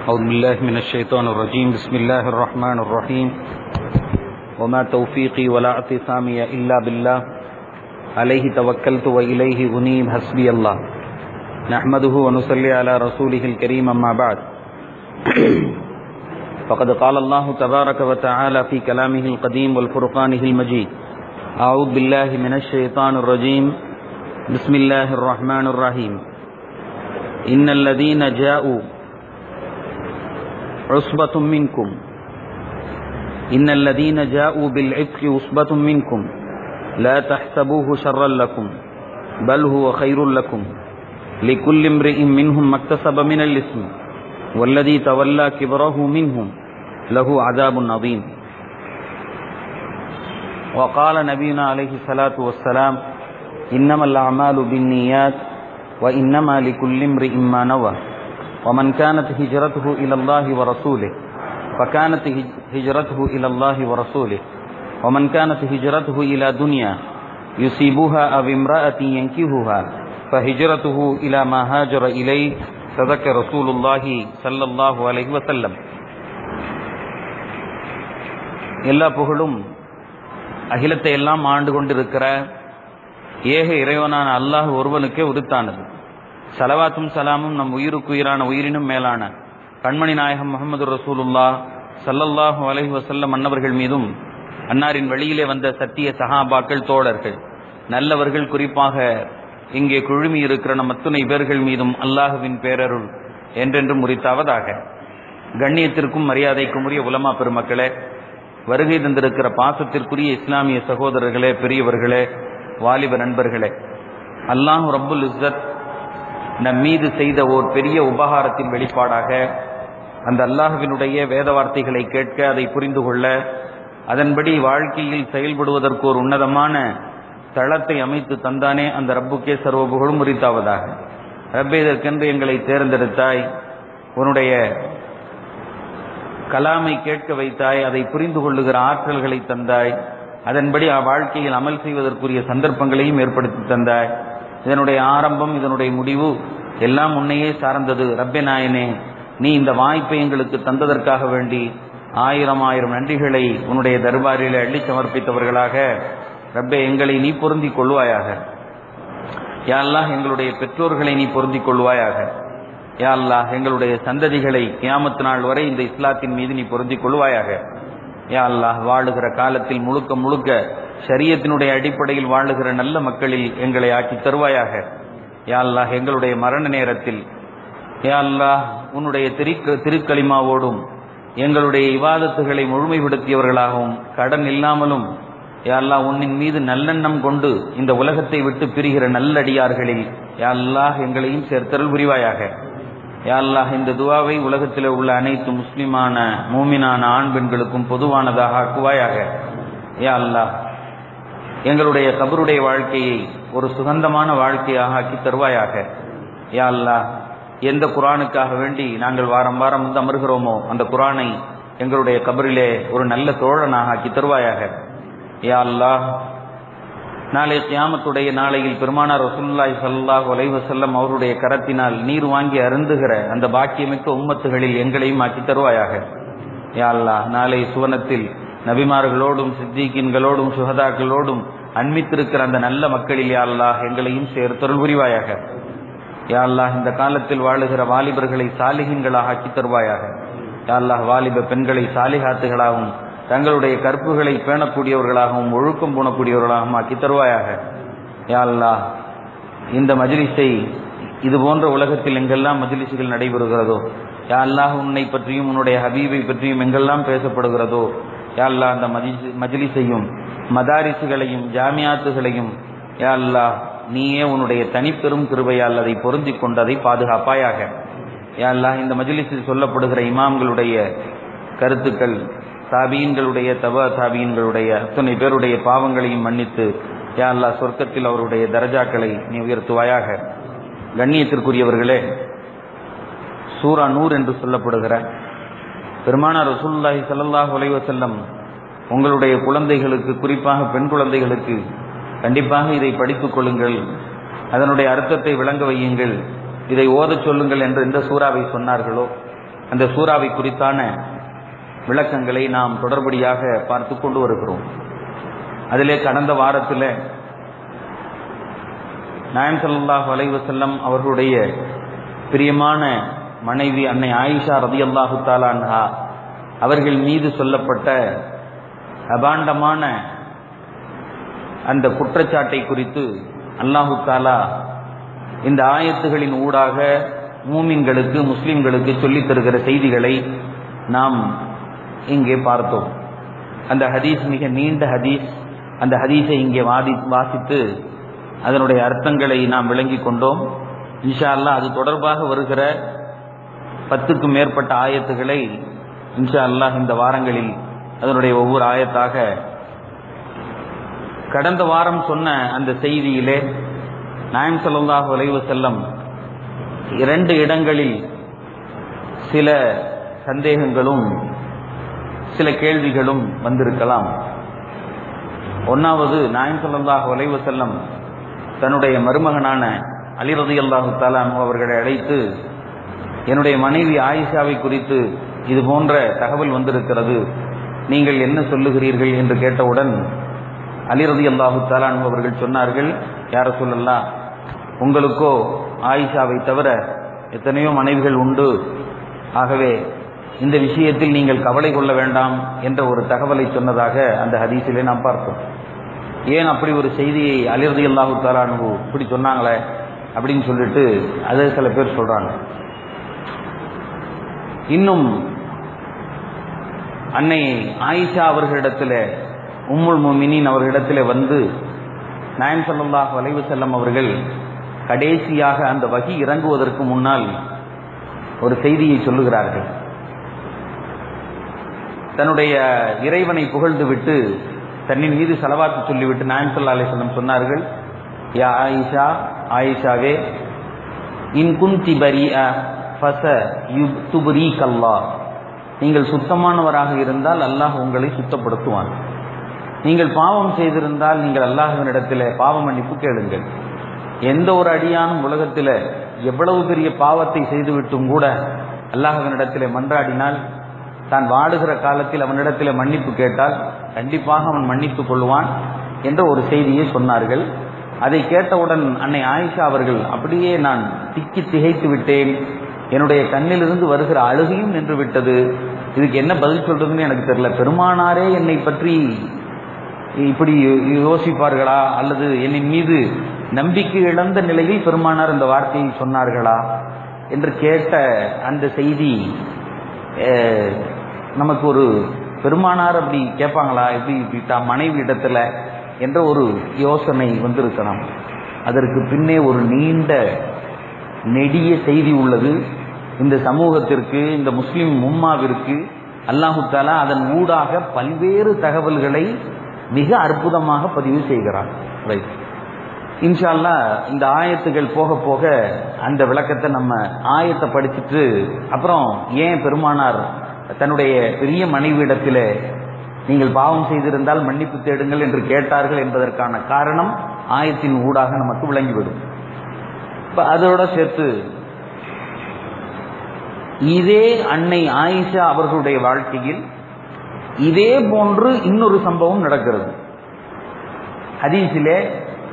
أعوذ بالله من الشيطان الرجيم بسم الله الرحمن الرحيم وما توفيقي ولا اعتصامي إلا بالله عليه توكلت وإليه أنيب حسبي الله نحمده ونصلي على رسوله الكريم أما بعد فقد قال الله تبارك وتعالى في كلامه القديم والفرقانه المجيد أعوذ بالله من الشيطان الرجيم بسم الله الرحمن الرحيم إن الذين جاءوا عصبة منكم إن الذين جاءوا بالعفك عصبة منكم لا تحسبوه شرا لكم بل هو خير لكم لكل امرئ منهم ما اكتسب من الإثم والذي تولى كبره منهم له عذاب عظيم وقال نبينا عليه الصلاة والسلام إنما الأعمال بالنيات وإنما لكل امرئ ما نوى ومن كانت هجرته إلى الله ورسوله فكانت هجرته إلى الله ورسوله ومن كانت هجرته إلى دنيا يصيبها أو امرأة ينكهها فهجرته إلى ما هاجر إليه صدق رسول الله صلى الله عليه وسلم எல்லா புகழும் அகிலத்தை எல்லாம் ஆண்டு கொண்டிருக்கிற ஏக இறைவனான அல்லாஹ் ஒருவனுக்கே உரித்தானது சலவாத்தும் சலாமும் நம் உயிருக்கு உயிரான உயிரினும் மேலான கண்மணி நாயகம் முகமது ரசூலுல்லா சல்லல்லாஹு அலஹி வசல்லம் அன்னவர்கள் மீதும் அன்னாரின் வழியிலே வந்த சத்திய சஹாபாக்கள் தோழர்கள் நல்லவர்கள் குறிப்பாக இங்கே குழுமி இருக்கிற நம் அத்துணை பேர்கள் மீதும் அல்லாஹுவின் பேரருள் என்றென்றும் முறித்தாவதாக கண்ணியத்திற்கும் மரியாதைக்கும் உரிய உலமா பெருமக்களே வருகை தந்திருக்கிற பாசத்திற்குரிய இஸ்லாமிய சகோதரர்களே பெரியவர்களே வாலிப நண்பர்களே அல்லாஹ் ரப்புல் இஸ்ஸத் நம் மீது செய்த ஓர் பெரிய உபகாரத்தின் வெளிப்பாடாக அந்த அல்லாஹுவினுடைய வேத வார்த்தைகளை கேட்க அதை புரிந்து கொள்ள அதன்படி வாழ்க்கையில் செயல்படுவதற்கு ஒரு உன்னதமான தளத்தை அமைத்து தந்தானே அந்த ரப்புக்கே சர்வ புகழும் முறித்தாவதாக ரப்பே இதற்கென்று எங்களை தேர்ந்தெடுத்தாய் உன்னுடைய கலாமை கேட்க வைத்தாய் அதை புரிந்து கொள்ளுகிற ஆற்றல்களை தந்தாய் அதன்படி வாழ்க்கையில் அமல் செய்வதற்குரிய சந்தர்ப்பங்களையும் ஏற்படுத்தி தந்தாய் இதனுடைய ஆரம்பம் இதனுடைய முடிவு எல்லாம் உன்னையே சார்ந்தது ரப்பே நாயனே நீ இந்த வாய்ப்பை எங்களுக்கு தந்ததற்காக வேண்டி ஆயிரம் ஆயிரம் நன்றிகளை உன்னுடைய தர்பாரில் அள்ளி சமர்ப்பித்தவர்களாக ரப்பே எங்களை நீ பொருந்திக் கொள்வாயாக யாழ்லாஹ் எங்களுடைய பெற்றோர்களை நீ பொருந்திக் கொள்வாயாக யாழ்லாஹ் எங்களுடைய சந்ததிகளை கியாமத்து நாள் வரை இந்த இஸ்லாத்தின் மீது நீ பொருந்திக் கொள்வாயாக யா அல்லாஹ் வாழுகிற காலத்தில் முழுக்க முழுக்க சரியத்தினுடைய அடிப்படையில் வாழுகிற நல்ல மக்களில் எங்களை ஆக்கி தருவாயாக யா அல்லாஹ் எங்களுடைய மரண நேரத்தில் யா அல்லாஹ் உன்னுடைய திரு திருக்களிமாவோடும் எங்களுடைய இவாதத்துகளை முழுமைப்படுத்தியவர்களாகவும் கடன் இல்லாமலும் யா அல்லாஹ் உன்னின் மீது நல்லெண்ணம் கொண்டு இந்த உலகத்தை விட்டு பிரிகிற நல்லடியார்களில் யா அல்லாஹ் எங்களையும் சேர்த்தருள் புரிவாயாக யா அல்லாஹ் இந்த துவாவை உலகத்தில் உள்ள அனைத்து முஸ்லிமான மூமினான ஆண் பெண்களுக்கும் பொதுவானதாக ஆக்குவாயாக யா அல்லாஹ் எங்களுடைய கபருடைய வாழ்க்கையை ஒரு சுகந்தமான வாழ்க்கையாக ஆக்கி தருவாயாக யா அல்லாஹ் எந்த குரானுக்காக வேண்டி நாங்கள் வாரம் வாரம் வந்து அமர்கிறோமோ அந்த குரானை எங்களுடைய கபரிலே ஒரு நல்ல தோழனாக ஆக்கி தருவாயாக யா அல்லாஹ் நாளை கியாமத்துடைய நாளையில் பெருமானார் ரசூல்லாய் சல்லாஹ் செல்லம் அவருடைய கரத்தினால் நீர் வாங்கி அருந்துகிற அந்த பாக்கியமிக்க உம்மத்துகளில் எங்களையும் ஆக்கி தருவாயாக யா அல்லாஹ் நாளை சுவனத்தில் நபிமார்களோடும் சித்திகின்களோடும் சுகதாக்களோடும் அன்மித்திருக்கிற அந்த நல்ல மக்களில் யா அல்லாஹ் எங்களையும் சேர்த்தருள் புரிவாயாக யா அல்லாஹ் இந்த காலத்தில் வாழுகிற வாலிபர்களை சாலிகின்களாக ஆக்கி தருவாயாக யா அல்லாஹ் வாலிப பெண்களை சாலிகாத்துகளாகவும் தங்களுடைய கற்புகளை பேணக்கூடியவர்களாகவும் ஒழுக்கம் பூணக்கூடியவர்களாகவும் ஆக்கி தருவாயாக யா அல்லாஹ் இந்த மஜிலிஸை இது போன்ற உலகத்தில் எங்கெல்லாம் மஜிலிசுகள் நடைபெறுகிறதோ யா அல்லாஹ் உன்னை பற்றியும் உன்னுடைய ஹபீபை பற்றியும் எங்கெல்லாம் பேசப்படுகிறதோ யா அல்லாஹ் அந்த மஜிலிஸையும் மதாரிசுகளையும் ஜாமியாத்துகளையும் யா அல்லாஹ் நீயே உன்னுடைய தனிப்பெரும் கிருபையால் அதை பொருந்தி கொண்டு அதை பாதுகாப்பாயாக யா அல்லாஹ் இந்த மஜிலிஸில் சொல்லப்படுகிற இமாம்களுடைய கருத்துக்கள் தாபீன்களுடைய தவ தாபீன்களுடைய அத்தனை பேருடைய பாவங்களையும் மன்னித்து யா அல்லா சொர்க்கத்தில் அவருடைய தரஜாக்களை நீ உயர்த்துவாயாக கண்ணியத்திற்குரியவர்களே சூரா நூர் என்று சொல்லப்படுகிற பெருமானார் ரசூல்லாஹி சல்லாஹ் செல்லம் உங்களுடைய குழந்தைகளுக்கு குறிப்பாக பெண் குழந்தைகளுக்கு கண்டிப்பாக இதை படித்துக் கொள்ளுங்கள் அதனுடைய அர்த்தத்தை விளங்க வையுங்கள் இதை ஓதச் சொல்லுங்கள் என்று எந்த சூறாவை சொன்னார்களோ அந்த சூறாவை குறித்தான விளக்கங்களை நாம் தொடர்படியாக பார்த்து கொண்டு வருகிறோம் அதிலே கடந்த வாரத்தில் நாயம் சல்லாஹ் அலைவசல்லம் அவர்களுடைய பிரியமான மனைவி அன்னை ஆயிஷா ரதி அல்லாஹு தாலான்ஹா அவர்கள் மீது சொல்லப்பட்ட அபாண்டமான அந்த குற்றச்சாட்டை குறித்து அல்லாஹு தாலா இந்த ஆயத்துகளின் ஊடாக மூமின்களுக்கு முஸ்லிம்களுக்கு சொல்லித் தருகிற செய்திகளை நாம் இங்கே பார்த்தோம் அந்த ஹதீஸ் மிக நீண்ட ஹதீஸ் அந்த ஹதீஸை இங்கே வாதி வாசித்து அதனுடைய அர்த்தங்களை நாம் விளங்கி கொண்டோம் இன்ஷா அல்லா அது தொடர்பாக வருகிற பத்துக்கும் மேற்பட்ட ஆயத்துகளை இன்ஷா அல்லாஹ் இந்த வாரங்களில் அதனுடைய ஒவ்வொரு ஆயத்தாக கடந்த வாரம் சொன்ன அந்த செய்தியிலே நாயம் சல்லாஹூ அலைவு செல்லம் இரண்டு இடங்களில் சில சந்தேகங்களும் சில கேள்விகளும் வந்திருக்கலாம் ஒன்னாவது நாயம் சல்லாஹூ அலைவு செல்லம் தன்னுடைய மருமகனான அலிரதி அல்லாஹு தாலான் அவர்களை அழைத்து என்னுடைய மனைவி ஆயிஷாவை குறித்து இது போன்ற தகவல் வந்திருக்கிறது நீங்கள் என்ன சொல்லுகிறீர்கள் என்று கேட்டவுடன் அலிரதி அல்லாஹு தாலான் அவர்கள் சொன்னார்கள் யார சொல்லலாம் உங்களுக்கோ ஆயிஷாவை தவிர எத்தனையோ மனைவிகள் உண்டு ஆகவே இந்த விஷயத்தில் நீங்கள் கவலை கொள்ள வேண்டாம் என்ற ஒரு தகவலை சொன்னதாக அந்த ஹதீஸிலே நாம் பார்த்தோம் ஏன் அப்படி ஒரு செய்தியை அலிரதி அல்லாஹு தாலானு இப்படி சொன்னாங்களே அப்படின்னு சொல்லிட்டு அது சில பேர் சொல்றாங்க இன்னும் அன்னை ஆயிஷா அவர்களிடத்தில் உம்முல் மோமினின் அவர்களிடத்தில் வந்து நாயம் சல்லாஹ் வலைவு செல்லம் அவர்கள் கடைசியாக அந்த வகி இறங்குவதற்கு முன்னால் ஒரு செய்தியை சொல்லுகிறார்கள் தன்னுடைய இறைவனை புகழ்ந்து விட்டு தன்னின் மீது செலவாத்து சொல்லிவிட்டு நாயம் சல்லா அலிஸ்லம் சொன்னார்கள் யா ஆயிஷா ஆயிஷாவே இன் குந்தி பரியா ஃபச யுப் துபுரி கல்லா நீங்கள் சுத்தமானவராக இருந்தால் அல்லாஹ் உங்களை சுத்தப்படுத்துவான் நீங்கள் பாவம் செய்திருந்தால் நீங்கள் அல்லாஹுவினிடத்தில் பாவ மன்னிப்பு கேளுங்கள் எந்த ஒரு அடியானும் உலகத்தில் எவ்வளவு பெரிய பாவத்தை செய்துவிட்டும் கூட அல்லாஹுவினிடத்தில் மன்றாடினால் தான் வாடுகிற காலத்தில் அவனிடத்தில் மன்னிப்பு கேட்டால் கண்டிப்பாக அவன் மன்னித்து கொள்வான் என்ற ஒரு செய்தியை சொன்னார்கள் அதை கேட்டவுடன் அன்னை ஆயிஷா அவர்கள் அப்படியே நான் திக்கி திகைத்து விட்டேன் என்னுடைய கண்ணிலிருந்து வருகிற அழுகையும் நின்று விட்டது இதுக்கு என்ன பதில் சொல்றதுன்னு எனக்கு தெரியல பெருமானாரே என்னை பற்றி இப்படி யோசிப்பார்களா அல்லது என்னின் மீது நம்பிக்கை இழந்த நிலையில் பெருமானார் இந்த வார்த்தையை சொன்னார்களா என்று கேட்ட அந்த செய்தி நமக்கு ஒரு பெருமானார் அப்படி கேட்பாங்களா எப்படி இப்படி தான் மனைவி இடத்துல என்ற ஒரு யோசனை வந்திருக்கலாம் அதற்கு பின்னே ஒரு நீண்ட நெடிய செய்தி உள்ளது இந்த சமூகத்திற்கு இந்த முஸ்லிம் உம்மாவிற்கு அல்லாஹு தாலா அதன் ஊடாக பல்வேறு தகவல்களை மிக அற்புதமாக பதிவு செய்கிறார் ரைட் இன்ஷால்லா இந்த ஆயத்துகள் போக போக அந்த விளக்கத்தை நம்ம ஆயத்தை படிச்சுட்டு அப்புறம் ஏன் பெருமானார் தன்னுடைய பெரிய மனைவியிடத்தில் நீங்கள் பாவம் செய்திருந்தால் மன்னிப்பு தேடுங்கள் என்று கேட்டார்கள் என்பதற்கான காரணம் ஆயத்தின் ஊடாக நமக்கு விளங்கிவிடும் இப்ப அதோட சேர்த்து இதே அன்னை ஆயிஷா அவர்களுடைய வாழ்க்கையில் இதே போன்று இன்னொரு சம்பவம் நடக்கிறது ஹதீஸிலே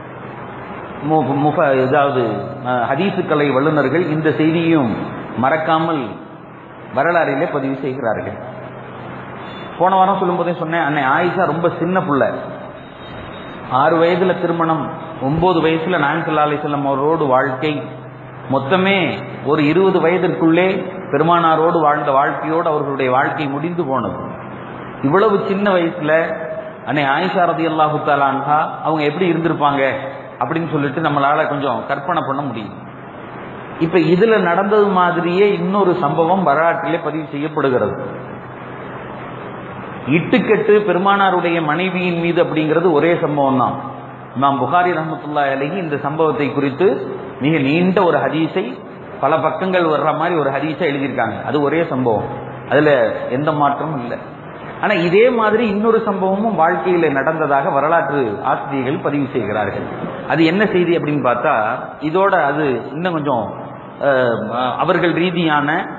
இதாவது ஹதீசுக்கலை வல்லுநர்கள் இந்த செய்தியும் மறக்காமல் வரலாறிலே பதிவு செய்கிறார்கள் போன வாரம் சொல்லும்போதே சொன்னேன் அன்னை ஆயிஷா ரொம்ப சின்ன பிள்ளை ஆறு வயதுல திருமணம் ஒன்பது வயசுல நாயன் சல்லா அலிசல்லம் அவரோடு வாழ்க்கை மொத்தமே ஒரு இருபது வயதிற்குள்ளே பெருமானாரோடு வாழ்ந்த வாழ்க்கையோடு அவர்களுடைய வாழ்க்கை முடிந்து போனது இவ்வளவு சின்ன வயசுல அன்னை ஆயிஷா ரதி அல்லாஹு தாலான்ஹா அவங்க எப்படி இருந்திருப்பாங்க அப்படின்னு சொல்லிட்டு நம்மளால கொஞ்சம் கற்பனை பண்ண முடியும் இப்ப இதுல நடந்தது மாதிரியே இன்னொரு சம்பவம் வரலாற்றிலே பதிவு செய்யப்படுகிறது இட்டுக்கட்டு பெருமானாருடைய மனைவியின் மீது அப்படிங்கிறது ஒரே சம்பவம் தான் இமாம் புகாரி ரஹமத்துல்லா அலகி இந்த சம்பவத்தை குறித்து மிக நீண்ட ஒரு ஹதீஸை பல பக்கங்கள் வர்ற மாதிரி ஒரு ஹதீஸை எழுதியிருக்காங்க அது ஒரே சம்பவம் அதுல எந்த மாற்றமும் இல்லை ஆனா இதே மாதிரி இன்னொரு சம்பவமும் வாழ்க்கையில நடந்ததாக வரலாற்று ஆசிரியர்கள் பதிவு செய்கிறார்கள் அது என்ன செய்தி அப்படின்னு பார்த்தா இதோட அது இன்னும் கொஞ்சம் அவர்கள் ரீதியான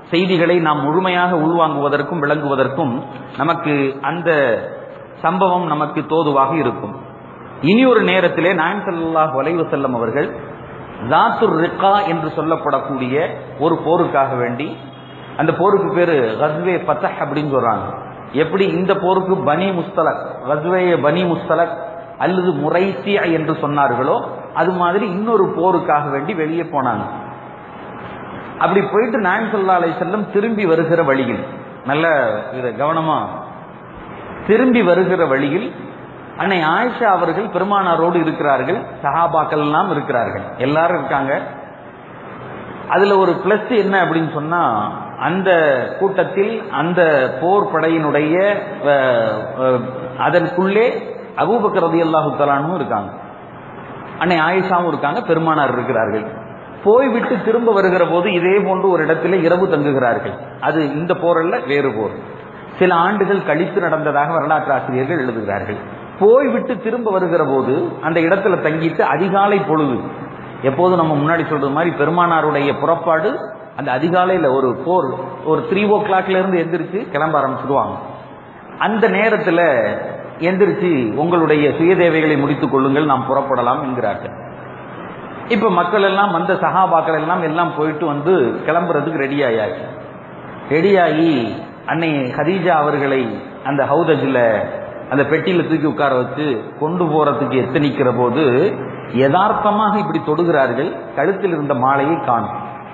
செய்திகளை நாம் முழுமையாக உள்வாங்குவதற்கும் விளங்குவதற்கும் நமக்கு அந்த சம்பவம் நமக்கு தோதுவாக இருக்கும் இனி ஒரு நேரத்திலே நாயம் ஸல்லல்லாஹு அலைஹி வஸல்லம் அவர்கள் ஜாத்துர் ரிகா என்று சொல்லப்படக்கூடிய ஒரு போருக்காக வேண்டி அந்த போருக்கு பேரு கஸ்வே ஃபத்தஹ் அப்படின்னு சொல்றாங்க எப்படி இந்த போருக்கு பனி முஸ்தலக் கஸ்வே பனி முஸ்தலக் அல்லது முரைசியா என்று சொன்னார்களோ அது மாதிரி இன்னொரு போருக்காக வேண்டி வெளியே போனாங்க அப்படி போயிட்டு நாயம் சல்லா அலை செல்லம் திரும்பி வருகிற வழியில் நல்ல இதை கவனமா திரும்பி வருகிற வழியில் அன்னை ஆயிஷா அவர்கள் பெருமானாரோடு இருக்கிறார்கள் சஹாபாக்கள் எல்லாம் இருக்கிறார்கள் எல்லாரும் இருக்காங்க அதுல ஒரு பிளஸ் என்ன அப்படின்னு சொன்னா அந்த கூட்டத்தில் அந்த போர் படையினுடைய அஹ், அஹ், அதற்குள்ளே அபூபக்கர் ரலியல்லாஹு தஆலானும் இருக்காங்க அன்னை ஆயிஷாவும் இருக்காங்க பெருமானார் இருக்கிறார்கள் போய்விட்டு திரும்ப வருகிற போது இதே போன்று ஒரு இடத்துல இரவு தங்குகிறார்கள் அது இந்த போர் அல்ல வேறு போர் சில ஆண்டுகள் கழித்து நடந்ததாக வரலாற்று ஆசிரியர்கள் எழுதுகிறார்கள் போய்விட்டு திரும்ப வருகிற போது அந்த இடத்துல தங்கிட்டு அதிகாலை பொழுது எப்போதும் நம்ம முன்னாடி சொல்றது மாதிரி பெருமானாருடைய புறப்பாடு அந்த அதிகாலையில ஒரு போர் ஒரு த்ரீ ஓ கிளாக்ல இருந்து எந்திரிச்சு கிளம்ப ஆரம்பிச்சிடுவாங்க அந்த நேரத்துல எந்திரிச்சு உங்களுடைய சுயதேவைகளை முடித்துக் கொள்ளுங்கள் நாம் புறப்படலாம் என்கிறார்கள் இப்ப மக்கள் எல்லாம் வந்த சகாபாக்கள் எல்லாம் எல்லாம் போயிட்டு வந்து கிளம்புறதுக்கு ரெடி ஆயாச்சு ரெடியாகி அன்னை ஹதீஜா அவர்களை அந்த ஹவுதஜில் அந்த பெட்டியில தூக்கி உட்கார வச்சு கொண்டு போறதுக்கு எத்தனிக்கிற போது யதார்த்தமாக இப்படி தொடுகிறார்கள் கழுத்தில் இருந்த மாலையை காணும்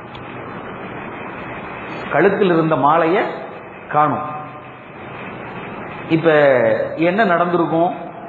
கழுத்தில் இருந்த மாலையை காணும் இப்ப என்ன நடந்திருக்கும்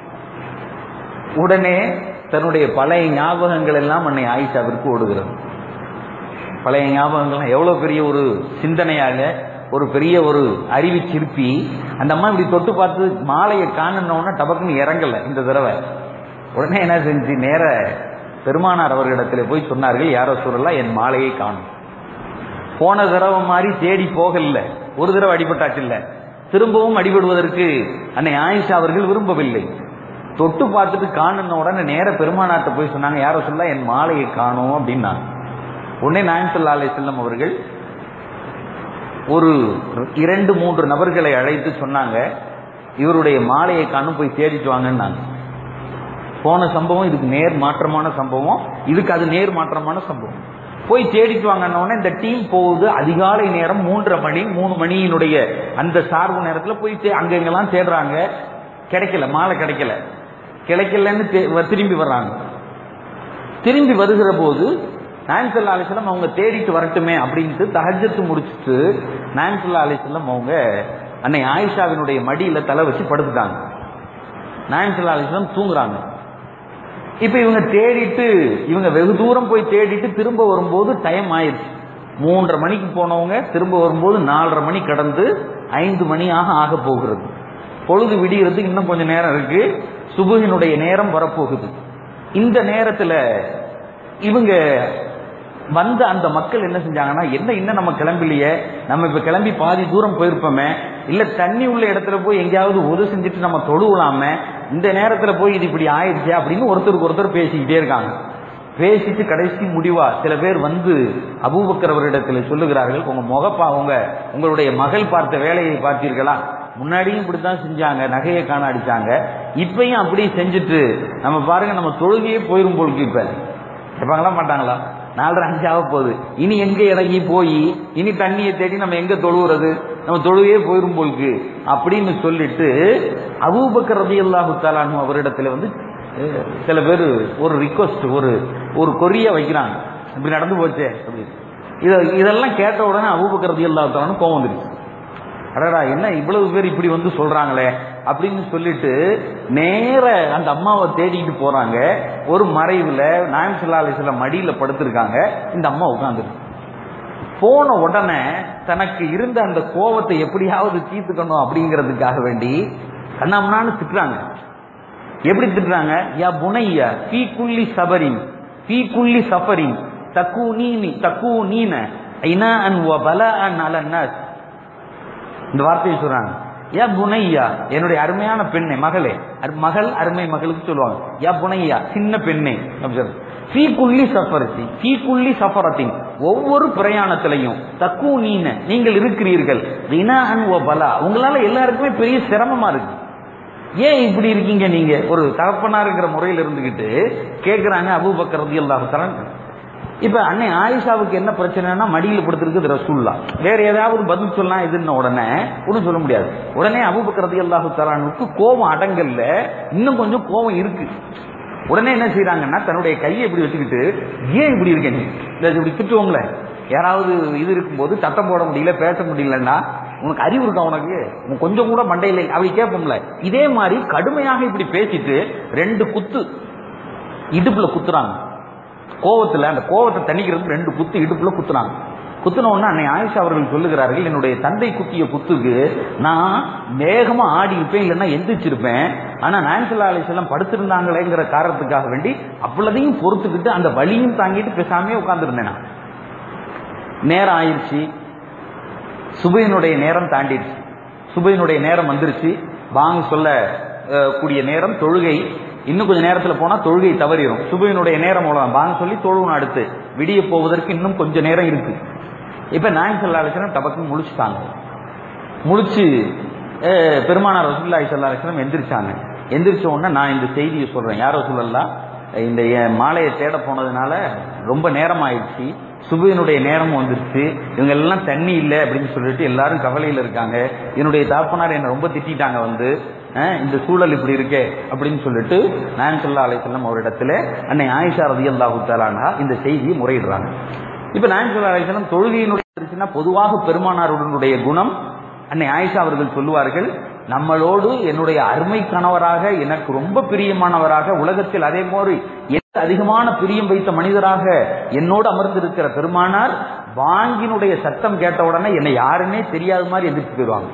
உடனே தன்னுடைய பழைய ஞாபகங்கள் எல்லாம் அன்னை ஆயிஷாவிற்கு ஓடுகிறது பழைய ஞாபகங்கள்லாம் எவ்வளவு பெரிய ஒரு சிந்தனையாக ஒரு பெரிய ஒரு அறிவு சிற்பி அந்த அம்மா இப்படி தொட்டு பார்த்து மாலையை காணணும்னா டபக்குன்னு இறங்கல இந்த தடவை உடனே என்ன செஞ்சு நேர பெருமானார் அவர்களிடத்தில் போய் சொன்னார்கள் யாரோ சொல்லலாம் என் மாலையை காணும் போன தடவை மாதிரி தேடி போகல ஒரு தடவை அடிபட்டாச்சு இல்ல திரும்பவும் அடிபடுவதற்கு அன்னை ஆயிஷா அவர்கள் விரும்பவில்லை தொட்டு பார்த்துட்டு காணுன உடனே நேர பெருமானாட்ட போய் சொன்னாங்க யாரோ சொல்ல என் மாலையை காணும் அப்படின்னாங்க உடனே நாயம் சொல்லா அலை செல்லம் அவர்கள் ஒரு இரண்டு மூன்று நபர்களை அழைத்து சொன்னாங்க இவருடைய மாலையை காணும் போய் தேடிட்டு வாங்கன்னாங்க போன சம்பவம் இதுக்கு நேர் மாற்றமான சம்பவம் இதுக்கு அது நேர் மாற்றமான சம்பவம் போய் தேடிட்டு வாங்கன்ன உடனே இந்த டீம் போகுது அதிகாலை நேரம் மூன்றரை மணி மூணு மணியினுடைய அந்த சார்பு நேரத்தில் போய் தே- அங்க இங்கெல்லாம் தேடுறாங்க கிடைக்கல மாலை கிடைக்கல கிடைக்கலன்னு தே- வ- திரும்பி வர்றாங்க திரும்பி வருகிற போது நாயன்சல்லா அலிஸ்லாம் அவங்க தேடிட்டு வரட்டுமே அப்படின்ட்டு தஹஜத்து முடிச்சுட்டு நாயன்சல்லா அலிஸ்லாம் அவங்க அன்னை ஆயிஷாவினுடைய மடியில தலை வச்சு படுத்துட்டாங்க நாயன்சல்லா அலிஸ்லாம் தூங்குறாங்க இப்ப இவங்க தேடிட்டு இவங்க வெகு தூரம் போய் தேடிட்டு திரும்ப வரும்போது டைம் ஆயிடுச்சு மூன்றரை மணிக்கு போனவங்க திரும்ப வரும்போது நாலரை மணி கடந்து ஐந்து மணியாக ஆக போகிறது பொழுது விடிகிறதுக்கு இன்னும் கொஞ்சம் நேரம் இருக்கு சுபுகினுடைய நேரம் வரப்போகுது இந்த நேரத்துல இவங்க வந்த அந்த மக்கள் என்ன செஞ்சாங்கன்னா என்ன இன்னும் நம்ம கிளம்பலையே நம்ம இப்ப கிளம்பி பாதி தூரம் போயிருப்போமே இல்ல தண்ணி உள்ள இடத்துல போய் எங்கேயாவது உதவு செஞ்சுட்டு நம்ம தொழுவலாமே இந்த நேரத்துல போய் இது இப்படி ஆயிடுச்சு அப்படின்னு ஒருத்தருக்கு ஒருத்தர் பேசிக்கிட்டே இருக்காங்க பேசிட்டு கடைசி முடிவா சில பேர் வந்து அபூபக்கர் அவரிடத்துல சொல்லுகிறார்கள் உங்க முகப்பா உங்க உங்களுடைய மகள் பார்த்த வேலையை பார்த்தீர்களா முன்னாடியும் இப்படித்தான் செஞ்சாங்க நகையை காண அடிச்சாங்க இப்பயும் அப்படியே செஞ்சுட்டு நம்ம பாருங்க நம்ம தொழுகையே போயிரும் போலுக்கு இப்ப கேட்பாங்களா மாட்டாங்களா நாலரை அஞ்சு ஆக போகுது இனி எங்க இறங்கி போய் இனி தண்ணியை தேடி நம்ம எங்க தொழுவுறது நம்ம தொழுவே போயிரும் போலுக்கு அப்படின்னு சொல்லிட்டு அபூபக்கர் ரதியல்லாஹு தாலானு அவரிடத்துல வந்து அஹ், சில பேர் ஒரு ரிக்வஸ்ட் ஒரு ஒரு கொரிய வைக்கிறாங்க இப்படி நடந்து போச்சே அப்படின்னு இத இதெல்லாம் கேட்ட உடனே அபூபக்கர் ரதியல்லாஹு தாலானு கோவம் வந்துருச்சு அடடா என்ன இவ்வளவு பேர் இப்படி வந்து சொல்றாங்களே அப்படின்னு சொல்லிட்டு நேர அந்த அம்மாவை தேடிட்டு போறாங்க ஒரு மறைவுல நாயம் சல்லா அலிஸ்லாம் மடியில படுத்திருக்காங்க இந்த அம்மா உட்காந்துருக்கு போன உடனே தனக்கு இருந்த அந்த கோபத்தை எப்படியாவது தீர்த்துக்கணும் அப்படிங்கிறதுக்காக வேண்டி கண்ணாமண்ணான்னு திட்டுறாங்க எப்படி திட்டுறாங்க யா புனையா பீ குள்ளி சபரின் பீ குள்ளி சஃபரின் தக்கு நீனி தக்கு நீன ஐனா அன் வ பல அன் அலன்னாஸ் இந்த வார்த்தையை சொல்றாங்க யா புனையா என்னுடைய அருமையான பெண்ணே மகளே அரு- மகள் அருமை மகளுக்கு சொல்லுவாங்க யா புனையா சின்ன பெண்ணே அப்படி சொல்றாங்க. ஃபீ குள்ளி சஃபரத்தி ஃபீ குள்ளி சஃபரத்தின் ஒவ்வொரு பிரயாணத்திலையும் தக்கு நீன நீங்கள் இருக்கிறீர்கள் ரினான் ஓ பலா உங்களால எல்லாருக்குமே பெரிய சிரமமா இருக்கு ஏன் இப்படி இருக்கீங்க நீங்க ஒரு தகப்பனாருங்கிற முறையில் இருந்துகிட்டு கேட்கிறாங்க அபூபக்கர் ரலியல்லாஹு தஆலா இப்ப அன்னை ஆயிஷாவுக்கு என்ன பிரச்சனைனா மடியில் படுத்திருக்குது ரசூல்லா வேற ஏதாவது பதில் சொல்லலாம் இதுன்னு உடனே ஒன்றும் சொல்ல முடியாது உடனே அபூபக்கர் ரலியல்லாஹு தஆலாவுக்கு கோபம் அடங்கல்ல இன்னும் கொஞ்சம் கோபம் இருக்கு உடனே என்ன செய்யறாங்கன்னா தன்னுடைய கையை இப்படி வச்சுக்கிட்டு ஏன் இப்படி இருக்க நீ இந்த இப்படி திட்டுவோம்ல யாராவது இது இருக்கும்போது சத்தம் போட முடியல பேச முடியலன்னா உனக்கு அறிவு இருக்கா உனக்கு உனக்கு கொஞ்சம் கூட மண்டையில் அப்படி கேட்போம்ல இதே மாதிரி கடுமையாக இப்படி பேசிட்டு ரெண்டு குத்து இடுப்புல குத்துறாங்க கோவத்துல அந்த கோவத்தை தணிக்கிறதுக்கு ரெண்டு குத்து இடுப்புல குத்துறாங்க குத்துன உடனே அன்னை ஆயிஷா அவர்கள் சொல்லுகிறார்கள் என்னுடைய தந்தை குத்திய குத்துக்கு நான் வேகமா ஆடி இருப்பேன் இல்லைன்னா எந்திரிச்சிருப்பேன் ஆனா நாயன்சல்லா அலிசல்லாம் படுத்திருந்தாங்களேங்கிற காரணத்துக்காக வேண்டி அவ்வளதையும் பொறுத்துக்கிட்டு அந்த வலியும் தாங்கிட்டு பேசாமே உட்கார்ந்துருந்தேன் நான் நேரம் ஆயிடுச்சு சுபையினுடைய நேரம் தாண்டிடுச்சு சுபையினுடைய நேரம் வந்துருச்சு வாங்க சொல்ல அஹ், கூடிய நேரம் தொழுகை இன்னும் கொஞ்சம் நேரத்துல போனா தொழுகை தவறிடும் சுபையினுடைய நேரம் அவ்வளவுதான் வாங்க சொல்லி தொழுவணும் அடுத்து விடிய போவதற்கு இன்னும் கொஞ்சம் நேரம் இருக்கு இப்ப நாயன் சல்லா அலிஸ்லாம் டபக்குன்னு முழிச்சுட்டாங்க முழிச்சு அஹ், பெருமானார் ரசூல்லாய் சல்லா அலிஸ்லாம் எந்திரிச்சாங்க எந்திரிச்ச உடனே நான் இந்த செய்தியை சொல்றேன் யாரோ சொல்லலாம் இந்த என் மாலையை தேட போனதுனால ரொம்ப நேரம் ஆயிடுச்சு சுபையினுடைய நேரம் வந்துருச்சு இவங்க எல்லாம் தண்ணி இல்லை அப்படின்னு சொல்லிட்டு எல்லாரும் கவலையில் இருக்காங்க என்னுடைய தாப்பனார் என்னை ரொம்ப திட்டிட்டாங்க வந்து அஹ், இந்த சூழல் இப்படி இருக்கே அப்படின்னு சொல்லிட்டு நான் சொல்லா அலைசல்லம் அவரிடத்துல அன்னை ஆயிஷா ரதி அல்லாஹு தாலானா இந்த செய்தியை முறையிடுறாங்க இப்ப நான் சொல்லா அலைசல்லம் தொழுகையினுடைய இருந்துச்சுன்னா பொதுவாக பெருமானாருடனுடைய குணம் அன்னை ஆயிஷா அவர்கள் சொல்லுவார்கள் நம்மளோடு என்னுடைய அருமை கணவராக எனக்கு ரொம்ப பிரியமானவராக உலகத்தில் அதே மாதிரி எனக்கு அதிகமான பிரியம் வைத்த மனிதராக என்னோடு அமர்ந்திருக்கிற பெருமானார் வாங்கினுடைய சத்தம் கேட்ட உடனே என்னை யாருன்னே தெரியாத மாதிரி எதிர்த்து போயிடுவாங்க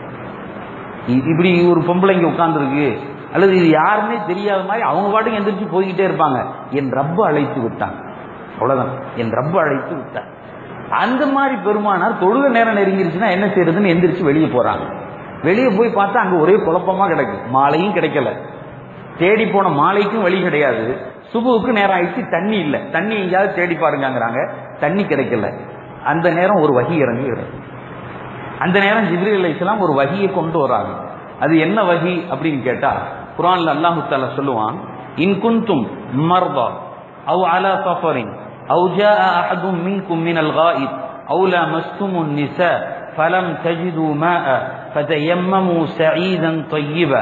இ- இப்படி ஒரு பொம்பளைங்க உட்கார்ந்துருக்கு அல்லது இது யாருன்னே தெரியாத மாதிரி அவங்க பாட்டுக்கு எந்திரிச்சு போய்கிட்டே இருப்பாங்க என் ரப்பு அழைத்து விட்டான் அவ்வளவுதான் என் ரப்பு அழைத்து விட்டான் அந்த மாதிரி பெருமானார் தொழுக நேரம் நெருங்கிருச்சுன்னா என்ன செய்யறதுன்னு எந்திரிச்சு வெளியே போறாங்க வெளியே போய் பார்த்தா அங்க ஒரே குழப்பமா கிடக்கு மாலையும் கிடைக்கல தேடி போன மாலைக்கும் வழி கிடையாது சுபுவுக்கு நேரம் ஆயிடுச்சு தண்ணி இல்ல தண்ணி எங்கேயாவது தேடி பாருங்கங்கிறாங்க தண்ணி கிடைக்கல அந்த நேரம் ஒரு வகி இறங்குகிறது அந்த நேரம் ஜிப்ரீல் அலைஹிஸ்ஸலாம் ஒரு வகியை கொண்டு வராங்க அது என்ன வகி அப்படின்னு கேட்டா குர்ஆன்ல அல்லாஹ் தஆலா சொல்லுவான் இன் குன்தும் மர்தா அவ் அலா சஃபரின் அவ் ஜாஅ அஹதும் மின்கும் மினல் காயித் அவ் லமஸ்துமுன் நிசா ஃபலம் தஜிது மாஅ ஃபதயம்மமு சஈதன் طيبا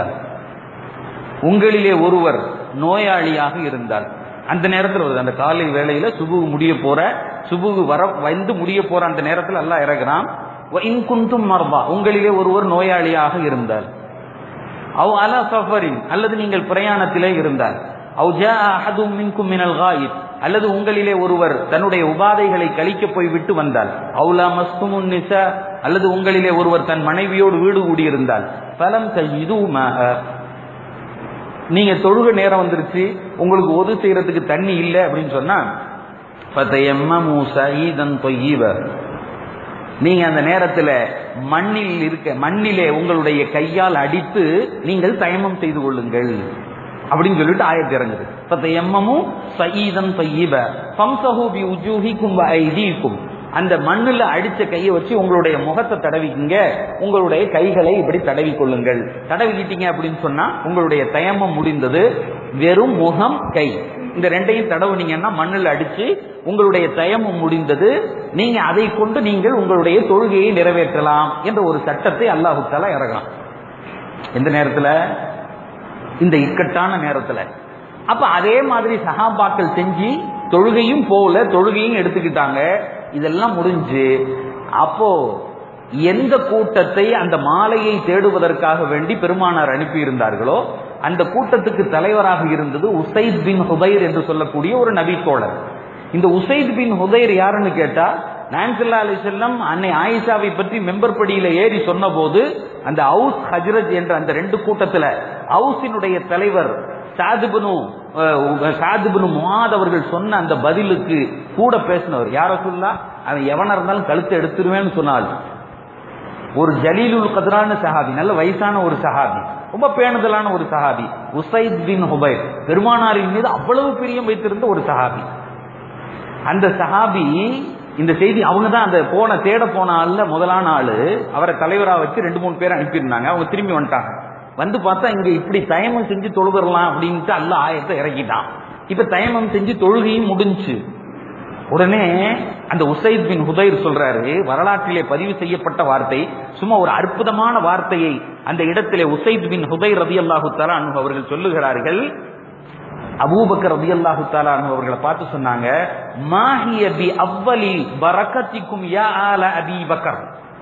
உங்களிலே ஒருவர் நோயாளியாக இருந்தால் அந்த நேரத்தில் வருது அந்த காலை வேளையில சுபு முடிய போற சுபு வர வந்து முடிய போற அந்த நேரத்தில் அல்லாஹ் இறங்குறான் இன்குண்டும் மர்பா உங்களிலே ஒருவர் நோயாளியாக இருந்தால் அவ் அலா சஃபரின் அல்லது நீங்கள் பிரயாணத்திலே இருந்தால் அவ் ஜா அஹதும் மின்கும் மினல் காயித் அல்லது உங்களிலே ஒருவர் தன்னுடைய உபாதைகளை கழிக்க போய் விட்டு வந்தால் அவுலா மஸ்துமுன் நிசா அல்லது உங்களிலே ஒருவர் தன் மனைவியோடு வீடு கூடியிருந்தால் பலம் தஜிது நீங்க தொழுக நேரம் வந்துருச்சு உங்களுக்கு ஒது செய்யறதுக்கு தண்ணி இல்லை அப்படின்னு சொன்னா பத்தையம்மு சயீதன் தொய்யீவ நீங்க அந்த நேரத்துல மண்ணில் இருக்க மண்ணிலே உங்களுடைய கையால் அடித்து நீங்கள் தயமம் செய்து கொள்ளுங்கள் அப்படின்னு சொல்லிட்டு ஆயத்து இறங்குது பத்தையம்மமும் சயீதன் தொய்யீவ பம்சஹூ பி உஜூஹிக்கும் வ ஐதீக்கும் அந்த மண்ணுல அடிச்ச கையை வச்சு உங்களுடைய முகத்தை தடவிக்கிங்க உங்களுடைய கைகளை இப்படி தடவி கொள்ளுங்கள் தடவிக்கிட்டீங்க அப்படின்னு சொன்னா உங்களுடைய தயமம் முடிந்தது வெறும் முகம் கை இந்த ரெண்டையும் தடவுனீங்கன்னா மண்ணில் அடிச்சு உங்களுடைய தயமம் முடிந்தது நீங்க அதை கொண்டு நீங்கள் உங்களுடைய தொழுகையை நிறைவேற்றலாம் என்ற ஒரு சட்டத்தை அல்லாஹு தாலா இறங்கலாம் எந்த நேரத்துல இந்த இக்கட்டான நேரத்துல அப்ப அதே மாதிரி சகாபாக்கள் செஞ்சு தொழுகையும் போல தொழுகையும் எடுத்துக்கிட்டாங்க இதெல்லாம் முடிஞ்சு அப்போ எந்த கூட்டத்தை அந்த மாலையை தேடுவதற்காக வேண்டி பெருமானார் அனுப்பி இருந்தார்களோ அந்த கூட்டத்துக்கு தலைவராக இருந்தது உசைத் பின் ஹுதைர் என்று சொல்லக்கூடிய ஒரு நபி தோழர் இந்த உசைத் பின் ஹுதைர் யாருன்னு கேட்டா நான்சல்லா அலி செல்லம் அன்னை ஆயிஷாவை பற்றி மெம்பர் படியில ஏறி சொன்ன போது அந்த அவுஸ் ஹஜ்ரத் என்ற அந்த ரெண்டு கூட்டத்துல அவுஸினுடைய தலைவர் சாதுபனு சாதுபனு முகாத் அவர்கள் சொன்ன அந்த பதிலுக்கு கூட பேசினவர் யார சொல்லா அவன் எவனா இருந்தாலும் கழுத்தை எடுத்துருவேன்னு சொன்னால் ஒரு ஜலீலுல் கதரான சஹாபி நல்ல வயசான ஒரு சஹாபி ரொம்ப பேணுதலான ஒரு சஹாபி உசைத் பின் ஹுபைர் பெருமானாரின் மீது அவ்வளவு பிரியம் வைத்திருந்த ஒரு சஹாபி அந்த சஹாபி இந்த செய்தி அவங்க தான் அந்த போன தேட போன ஆள்ல முதலான ஆளு அவரை தலைவரா வச்சு ரெண்டு மூணு பேர் அனுப்பியிருந்தாங்க அவங்க திரும்பி வந்துட்டாங்க வந்து பார்த்தா இங்க இப்படி தயமம் செஞ்சு தொழுதரலாம் அப்படின்ட்டு அல்ல ஆயத்தை இறக்கிட்டான் இப்ப தயமம் செஞ்சு தொழுகையும் முடிஞ்சு உடனே அந்த உசைத் பின் ஹுதைர் சொல்றாரு வரலாற்றிலே பதிவு செய்யப்பட்ட வார்த்தை சும்மா ஒரு அற்புதமான வார்த்தையை அந்த இடத்திலே உசைத் பின் ஹுதைர் ரதி அல்லாஹு தலான் அவர்கள் சொல்லுகிறார்கள் அபூபக்கர் ரதி அல்லாஹு தலான் அவர்களை பார்த்து சொன்னாங்க மாஹிய பி அவ்வலி பரக்கத்திக்கும் யா ஆல அபி பக்கர்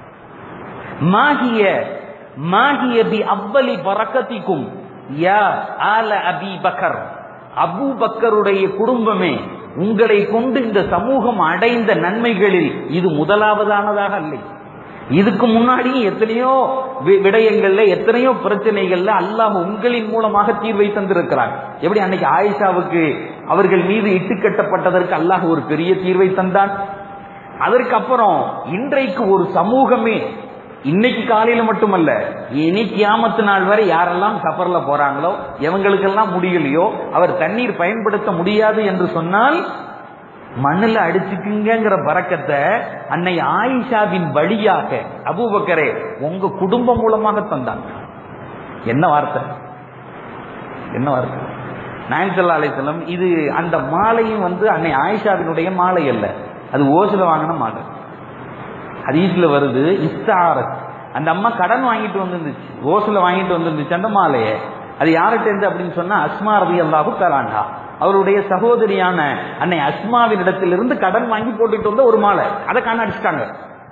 மாஹிய மாஹிய பி அவ்வலி பரக்கத்திக்கும் யா ஆல அபி பக்கர் அபூ பக்கருடைய குடும்பமே உங்களை கொண்டு இந்த சமூகம் அடைந்த நன்மைகளில் இது முதலாவதானதாக இல்லை இதுக்கு முன்னாடியும் எத்தனையோ வி- விடயங்கள்ல எத்தனையோ பிரச்சனைகள்ல அல்லாஹ் உங்களின் மூலமாக தீர்வை தந்திருக்கிறார் எப்படி அன்னைக்கு ஆயிஷாவுக்கு அவர்கள் மீது இட்டுக்கட்டப்பட்டதற்கு அல்லாஹ் ஒரு பெரிய தீர்வை தந்தான் அதற்கு அப்புறம் இன்றைக்கு ஒரு சமூகமே இன்னைக்கு காலையில மட்டுமல்ல இனி கியாமத்து நாள் வரை யாரெல்லாம் சஃபர்ல போறாங்களோ எவங்களுக்கெல்லாம் முடியலையோ அவர் தண்ணீர் பயன்படுத்த முடியாது என்று சொன்னால் மண்ணுல அடிச்சுக்குங்கிற பறக்கத்தை அன்னை ஆயிஷாவின் வழியாக அபூபக்கரே உங்க குடும்பம் மூலமாக தந்தாங்க என்ன வார்த்தை என்ன வார்த்தை நாயம் சல்லா அலிஸ்லம் இது அந்த மாலையும் வந்து அன்னை ஆயிஷாவினுடைய மாலை அல்ல அது ஓசில வாங்கின மாலை ஹதீஸ்ல வருது இஸ்தாரத் அந்த அம்மா கடன் வாங்கிட்டு வந்துருந்துச்சு ஓசில வாங்கிட்டு வந்துருந்துச்சு அந்த மாலையை அது யார்கிட்ட இருந்து அப்படின்னு சொன்னா அஸ்மா ரதி அல்லாஹு தலாண்டா அவருடைய சகோதரியான அன்னை அஸ்மாவின் இடத்திலிருந்து கடன் வாங்கி போட்டுட்டு வந்த ஒரு மாலை அதை காணடிச்சிட்டாங்க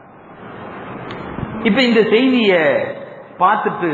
இப்ப இந்த செய்திய பார்த்துட்டு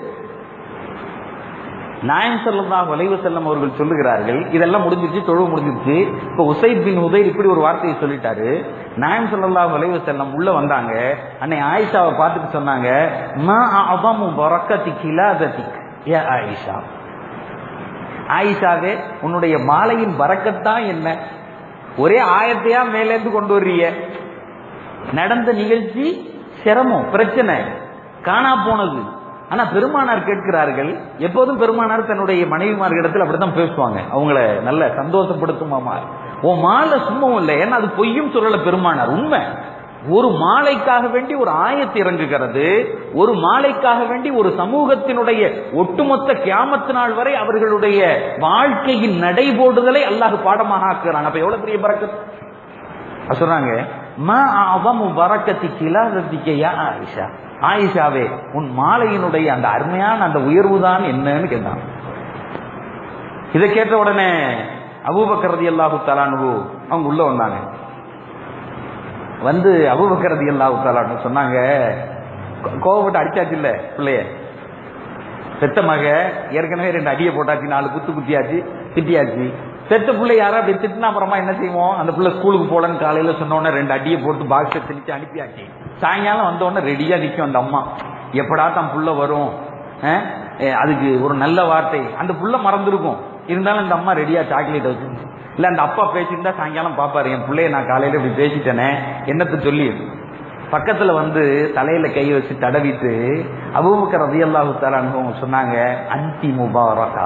நாயம் ஸல்லல்லாஹு அலைஹி வஸல்லம் அவர்கள் சொல்லுகிறார்கள் இதெல்லாம் முடிஞ்சிருச்சு தொழுவு முடிஞ்சிருச்சு இப்போ உசைத் பின் உதைர் இப்படி ஒரு வார்த்தையை சொல்லிட்டாரு நாயம் ஸல்லல்லாஹு அலைஹி வஸல்லம் உள்ள வந்தாங்க அன்னை ஆயிஷாவை பார்த்துட்டு சொன்னாங்க மா அஅதமு பரக்கத்தி கிலாதத்திக் யா ஆயிஷா ஆயிஷாவே உன்னுடைய மாலையின் பறக்கத்தான் என்ன ஒரே ஆயத்தையா மேலேந்து கொண்டு வர்றீங்க நடந்த நிகழ்ச்சி சிரமம் பிரச்சனை காணா போனது ஆனா பெருமானார் கேட்கிறார்கள் எப்போதும் பெருமானார் தன்னுடைய மனைவிமார்களிடத்தில் அப்படித்தான் பேசுவாங்க அவங்கள நல்ல சந்தோஷப்படுத்துமாமா உன் மாலை சும்மாவும் இல்லை ஏன்னா அது பொய்யும் சொல்லல பெருமானார் உண்மை ஒரு மாலைக்காக வேண்டி ஒரு ஆயத்து இறங்குகிறது ஒரு மாலைக்காக வேண்டி ஒரு சமூகத்தினுடைய ஒட்டுமொத்த கியாமத்து நாள் வரை அவர்களுடைய வாழ்க்கையின் நடைபோடுதலை அல்லாஹ் பாடமாக ஆக்குறான் அப்ப எவ்வளவு பெரிய பறக்கத்து சொல்றாங்க மா அவமு பறக்கத்தி கிலாதத்திக்க யா ஆயிஷா ஆயிஷாவே உன் மாலையினுடைய அந்த அருமையான அந்த உயர்வு தான் என்னன்னு கேட்டான் இதை கேட்ட உடனே அபூபக்கரதி அல்லாஹு தலானு அவங்க உள்ள வந்தாங்க வந்து அபூபக்கரதி அல்லாஹு தலானு சொன்னாங்க கோ- கோவப்பட்டு அடிச்சாச்சு இல்ல பிள்ளைய செத்த மக ஏற்கனவே ரெண்டு அடியை போட்டாச்சு நாலு குத்து குத்தியாச்சு திட்டியாச்சு செத்த பிள்ளை யாரா அப்படி திட்டினா அப்புறமா என்ன செய்வோம் அந்த பிள்ளை ஸ்கூலுக்கு போலன்னு காலையில சொன்ன உடனே ரெண்டு அடியை போட்டு பாக்ஸை திணிச்சு அனுப்பியாச்சு சாயங்காலம் வந்த உடனே ரெடியா நிற்கும் அந்த அம்மா எப்படா தன் புள்ள வரும் அஹ், அஹ், அதுக்கு ஒரு நல்ல வார்த்தை அந்த புள்ள மறந்துருக்கும் இருந்தாலும் இந்த அம்மா ரெடியா சாக்லேட் வச்சு இல்ல அந்த அப்பா பேசியிருந்தா சாயங்காலம் பாப்பாரு என் பிள்ளைய நான் காலையில இப்படி பேசிட்டேனே என்னத்தை சொல்லி பக்கத்துல வந்து தலையில கை வச்சு தடவிட்டு அபூபக்கர் ரதியல்லாஹு தஆலான்னு அவங்க சொன்னாங்க அன்தி முபாரகா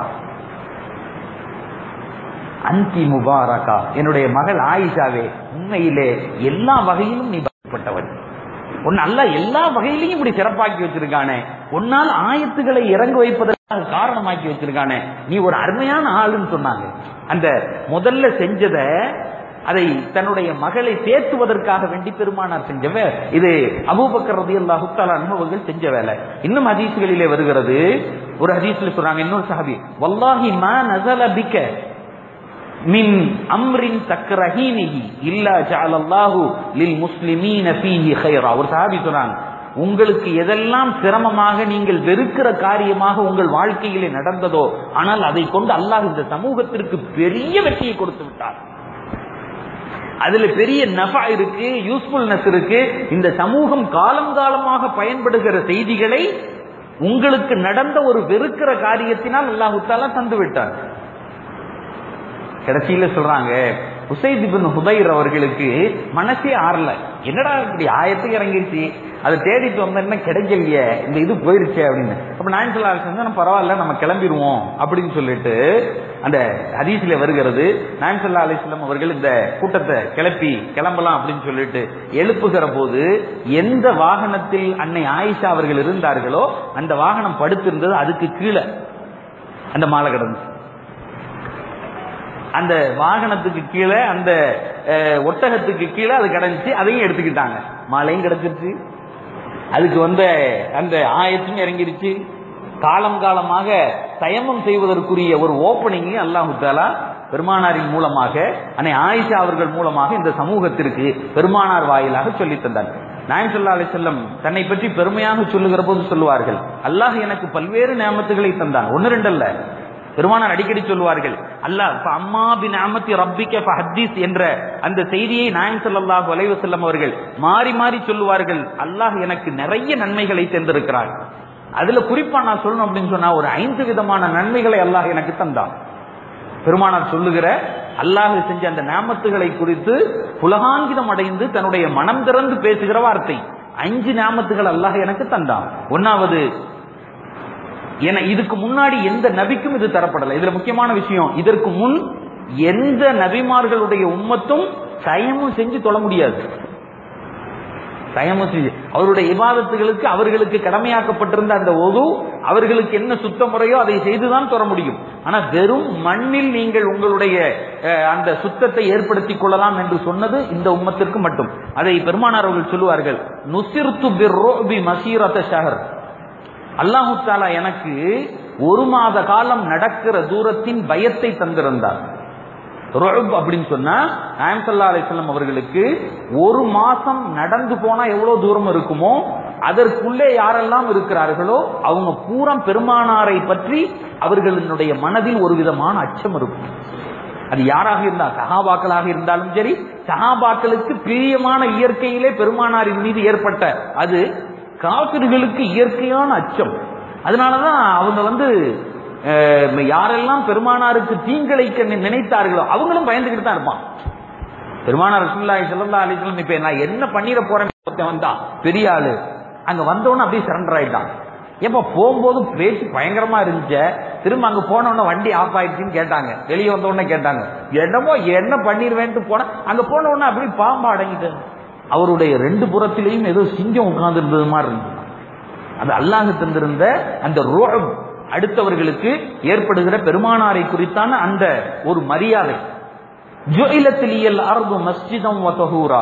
அன்தி முபாரகா என்னுடைய மகள் ஆயிஷாவே உண்மையிலே எல்லா வகையிலும் நீ பயப்பட்டவள் உன் அல்ல எல்லா வகையிலையும் இப்படி சிறப்பாக்கி வச்சிருக்கானே உன்னால் ஆயத்துக்களை இறங்க வைப்பதற்காக காரணமாக்கி வச்சிருக்கானே நீ ஒரு அருமையான ஆளுன்னு சொன்னாங்க அந்த முதல்ல செஞ்சத அதை தன்னுடைய மகளை தேற்றுவதற்காக வேண்டி பெருமானார் செஞ்ச வே- இது அபூபக்கர் ரலியல்லாஹு தஆலா அனுபவங்கள் செஞ்ச வேலை இன்னும் ஹதீஸ்களிலே வருகிறது ஒரு ஹதீஸ்ல சொல்றாங்க இன்னொரு சஹாபி வல்லாஹி மா நஸல பிக்க மின் அம்ரின் தக்ரஹீனிஹி இல்லா ஜஅலல்லாஹு லில் முஸ்லிமீன ஃபீஹி கைரா ஒரு சஹாபி சொல்றாங்க உங்களுக்கு எதெல்லாம் சிரமமாக நீங்கள் வெறுக்கிற காரியமாக உங்கள் வாழ்க்கையிலே நடந்ததோ ஆனால் அதை கொண்டு அல்லாஹ் இந்த சமூகத்திற்கு பெரிய வெற்றியை கொடுத்து விட்டார் அதுல பெரிய நஃபா இருக்கு யூஸ்ஃபுல்னஸ் இருக்கு இந்த சமூகம் காலம் காலமாக பயன்படுகிற செய்திகளை உங்களுக்கு நடந்த ஒரு வெறுக்கிற காரியத்தினால் அல்லாஹு தாலா தந்து விட்டார் கடைசியில சொல்றாங்க உசைத் இப்னு ஹுதைர் அவர்களுக்கு மனசே ஆறல என்னடா இப்படி ஆயத்துக்கு இறங்கிருச்சு அதை தேடிட்டு வந்தா கிடைக்கலையே இந்த இது போயிருச்சே அப்படின்னு அப்ப நான் சொல்ல சொன்னா பரவாயில்ல நம்ம கிளம்பிடுவோம் அப்படின்னு சொல்லிட்டு அந்த ஹதீஸ்ல வருகிறது நாயம் சல்லா அலிஸ்லாம் அவர்கள் இந்த கூட்டத்தை கிளப்பி கிளம்பலாம் அப்படின்னு சொல்லிட்டு எழுப்புகிற போது எந்த வாகனத்தில் அன்னை ஆயிஷா அவர்கள் இருந்தார்களோ அந்த வாகனம் படுத்திருந்தது அதுக்கு கீழே அந்த மாலை கிடந்துச்சு அந்த வாகனத்துக்கு கீழே அந்த அஹ், ஒட்டகத்துக்கு கீழே அது கிடந்துச்சு அதையும் எடுத்துக்கிட்டாங்க மாலையும் கிடைச்சிருச்சு அதுக்கு வந்த அந்த ஆயத்தும் இறங்கிருச்சு காலம் காலமாக தயமம் செய்வதற்குரிய ஒரு ஓப்பனிங்கையும் அல்லாஹு தாலா பெருமானாரின் மூலமாக அன்னை ஆயிஷா அவர்கள் மூலமாக இந்த சமூகத்திற்கு பெருமானார் வாயிலாக சொல்லித் தந்தார் நாயம் சொல்லா அலி செல்லம் தன்னை பற்றி பெருமையாக சொல்லுகிற போது சொல்லுவார்கள் அல்லாஹ் எனக்கு பல்வேறு நியமத்துகளை தந்தான் ஒன்னு ரெண்டு அல்ல பெருமானார் அடிக்கடி சொல்லுவார்கள் அல்லாஹ் "ஃப அம்மா பின் அமத்தி ரப்பிக்க ஹத்தீஸ் என்ற அந்த செய்தியை நாயம் ஸல்லல்லாஹு அலைஹி வஸல்லம் அவர்கள் மாறி மாறி சொல்லுவார்கள் அல்லாஹ் எனக்கு நிறைய நன்மைகளை தந்திருக்கிறார் அதுல குறிப்பா நான் சொல்லணும் அப்படின்னு சொன்னா ஒரு ஐந்து விதமான நன்மைகளை அல்லாஹ் எனக்கு தந்தான் பெருமானார் சொல்லுகிற அல்லாஹ் செஞ்ச அந்த நாமத்துகளை குறித்து புலகாங்கிதம் அடைந்து தன்னுடைய மனம் திறந்து பேசுகிற வார்த்தை அஞ்சு நாமத்துகள் அல்லாஹ் எனக்கு தந்தான் ஒன்னாவது என இதுக்கு முன்னாடி எந்த நபிக்கும் இது தரப்படலை இதுல முக்கியமான விஷயம் இதற்கு முன் எந்த நபிமார்களுடைய உம்மத்தும் தயமும் செஞ்சு தொழ முடியாது தயமும் செஞ்சு அவருடைய இபாதத்துகளுக்கு அவர்களுக்கு கடமையாக்கப்பட்டிருந்த அந்த ஒது அவர்களுக்கு என்ன சுத்த முறையோ அதை செய்துதான் தொற முடியும் ஆனா வெறும் மண்ணில் நீங்கள் உங்களுடைய அஹ், அந்த சுத்தத்தை ஏற்படுத்திக் கொள்ளலாம் என்று சொன்னது இந்த உம்மத்திற்கு மட்டும் அதை பெருமானார் அவர்கள் சொல்லுவார்கள் நுசிர்த்து பிர்ரோபி மசீரத ஷஹர் அல்லாஹு தாலா எனக்கு ஒரு மாத காலம் நடக்கிற தூரத்தின் பயத்தை தந்திருந்தார் ருஅப் அப்படின்னு சொன்னா நாயம் சல்லா அலிஸ்லாம் அவர்களுக்கு ஒரு மாசம் நடந்து போனா எவ்வளவு தூரம் இருக்குமோ அதற்குள்ளே யாரெல்லாம் இருக்கிறார்களோ அவங்க பூரா பெருமானாரை பற்றி அவர்களுடைய மனதில் ஒரு விதமான அச்சம் இருக்கும் அது யாராக இருந்தா சஹாபாக்களாக இருந்தாலும் சரி சஹாபாக்களுக்கு பிரியமான இயற்கையிலே பெருமானாரின் மீது ஏற்பட்ட அது காபிர்களுக்கு இயற்கையான அச்சம் அதனாலதான் அவங்க வந்து அஹ், யாரெல்லாம் பெருமானாருக்கு தீங்கிழைக்க நி- நினைத்தார்களோ அவங்களும் பயந்துகிட்டு தான் இருப்பான் பெருமானார் ரசூலுல்லாஹி ஸல்லல்லாஹு அலைஹி வஸல்லம் இப்ப நான் என்ன பண்ணிட போறேன் ஒருத்தன் வந்தான் பெரிய ஆளு அங்க வந்தவன அப்படியே சரண்டர் ஆயிட்டான் எப்ப போகும்போது பேச்சு பயங்கரமா இருந்துச்சு திரும்ப அங்க போன உடனே வண்டி ஆஃப் ஆயிடுச்சுன்னு கேட்டாங்க வெளியே வந்த உடனே கேட்டாங்க என்னமோ என்ன பண்ணிடுவேன்ட்டு போன அங்க போன உடனே அப்படி பாம்பு அடங்கிட்டு அவருடைய ரெண்டு புறத்திலையும் ஏதோ சிங்கம் உட்கார்ந்து இருந்தது மாதிரி இருந்துச்சு அது அல்லாஹ் தந்திருந்த அந்த ரோஹம் அடுத்தவர்களுக்கு ஏற்படுகிற பெருமானாரை குறித்தான அந்த ஒரு மரியாதை ஜுஇலத்திலியல் அர்து மஸ்ஜிதம் வ தஹூரா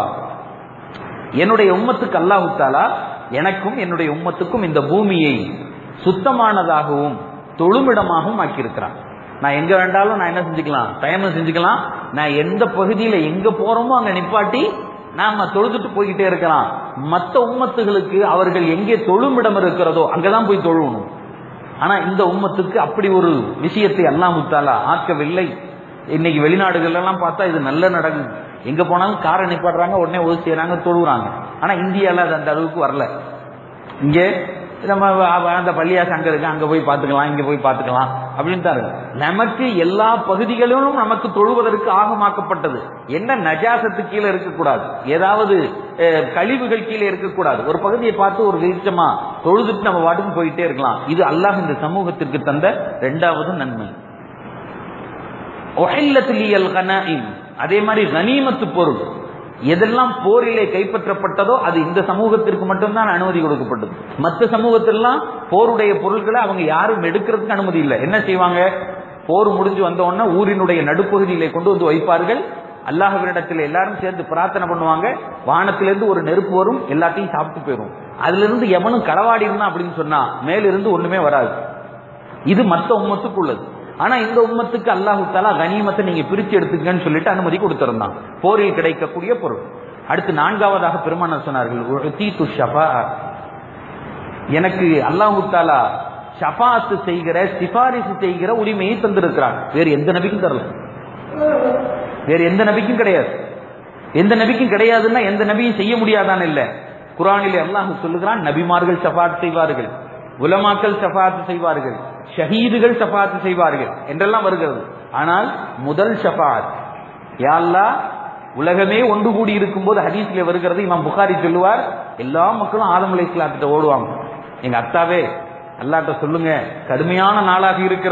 என்னுடைய உம்மத்துக்கு அல்லாஹ் தாலா எனக்கும் என்னுடைய உம்மத்துக்கும் இந்த பூமியை சுத்தமானதாகவும் தொழுமிடமாகவும் ஆக்கியிருக்கிறான் நான் எங்க வேண்டாலும் நான் என்ன செஞ்சுக்கலாம் தயமம் செஞ்சுக்கலாம் நான் எந்த பகுதியில எங்க போறோமோ அங்க நிப்பாட்டி நாம தொழுதுட்டு போய்கிட்டே இருக்கலாம் மத்த உம்மத்துகளுக்கு அவர்கள் எங்கே தொழுமிடம் இருக்கிறதோ அங்கதான் போய் தொழுவணும் ஆனா இந்த உம்மத்துக்கு அப்படி ஒரு விஷயத்தை அல்லாஹ் தாலா ஆக்கவில்லை இன்னைக்கு வெளிநாடுகள் எல்லாம் பார்த்தா இது நல்ல நடக்குது எங்க போனாலும் காரை நிப்பாடுறாங்க உடனே ஒது செய்யறாங்க தொழுகிறாங்க ஆனா இந்தியால அது அந்த அளவுக்கு வரல இங்கே நம்ம வ- அந்த பள்ளியாசு அங்க இருக்கு அங்க போய் பார்த்துக்கலாம் இங்க போய் பார்த்துக்கலாம் அப்படின்னு தான் இருக்கு நமக்கு எல்லா பகுதிகளிலும் நமக்கு தொழுவதற்கு ஆகமாக்கப்பட்டது என்ன நஜாசத்து கீழே இருக்கக்கூடாது ஏதாவது அஹ், கழிவுகள் கீழே இருக்கக்கூடாது ஒரு பகுதியை பார்த்து ஒரு வெளிச்சமா தொழுதுட்டு நம்ம பாட்டுக்கு போயிட்டே இருக்கலாம் இது அல்லாஹ் இந்த சமூகத்திற்கு தந்த இரண்டாவது நன்மை ஒஹில்லத்திலியல் கனாயிம் அதே மாதிரி கனிமத்து பொருள் எதெல்லாம் போரிலே கைப்பற்றப்பட்டதோ அது இந்த சமூகத்திற்கு மட்டும்தான் அனுமதி கொடுக்கப்பட்டது மற்ற சமூகத்திலாம் போருடைய பொருட்களை அவங்க யாரும் எடுக்கிறதுக்கு அனுமதி இல்லை என்ன செய்வாங்க போர் முடிஞ்சு வந்த உடனே ஊரினுடைய நடுப்பகுதியிலே கொண்டு வந்து வைப்பார்கள் அல்லாஹ்விடத்தில் எல்லாரும் சேர்ந்து பிரார்த்தனை பண்ணுவாங்க வானத்திலிருந்து ஒரு நெருப்பு வரும் எல்லாத்தையும் சாப்பிட்டு போயிடும் அதுல இருந்து எவனும் களவாடி இருந்தான் அப்படின்னு சொன்னா மேலிருந்து ஒண்ணுமே வராது இது மத்த உம்மத்துக்கு உள்ளது ஆனா இந்த உம்மத்துக்கு அல்லாஹு தாலா கனிமத்தை நீங்க பிரிச்சு எடுத்துக்கன்னு சொல்லிட்டு அனுமதி கொடுத்திருந்தான் போரில் கிடைக்கக்கூடிய பொருள் அடுத்து நான்காவதாக பெருமானார் சொன்னார்கள் உஅதீது ஷஃபாஅ. எனக்கு அல்லாஹு தாலா ஷஃபாத்து செய்கிற சிபாரிசு செய்கிற உரிமையை தந்திருக்கிறான் வேறு எந்த நபிக்கும் தரல வேறு எந்த நபிக்கும் கிடையாது எந்த நபிக்கும் கிடையாதுன்னா எந்த நபியும் செய்ய முடியாதான் இல்ல குரானிலே அல்லாஹ் சொல்லுகிறான் நபிமார்கள் ஷஃபாத் செய்வார்கள் உலமாக்கள் ஷஃபாத் செய்வார்கள் ஷஹீதுகள் ஷஃபாத் செய்வார்கள் என்றெல்லாம் வருகிறது ஆனால் முதல் ஷஃபாத் யா அல்லாஹ் உலகமே ஒன்று கூடி இருக்கும்போது ஹதீஸ்ல வருகிறது இமாம் புகாரி சொல்லுவார் எல்லா மக்களும் ஆதம் அலைஹிஸ்ஸலாத்திட்ட ஓடுவாங்க எங்க அத்தாவே அல்லாட்ட சொல்லுங்க கடுமையான நாளாக இருக்கிறது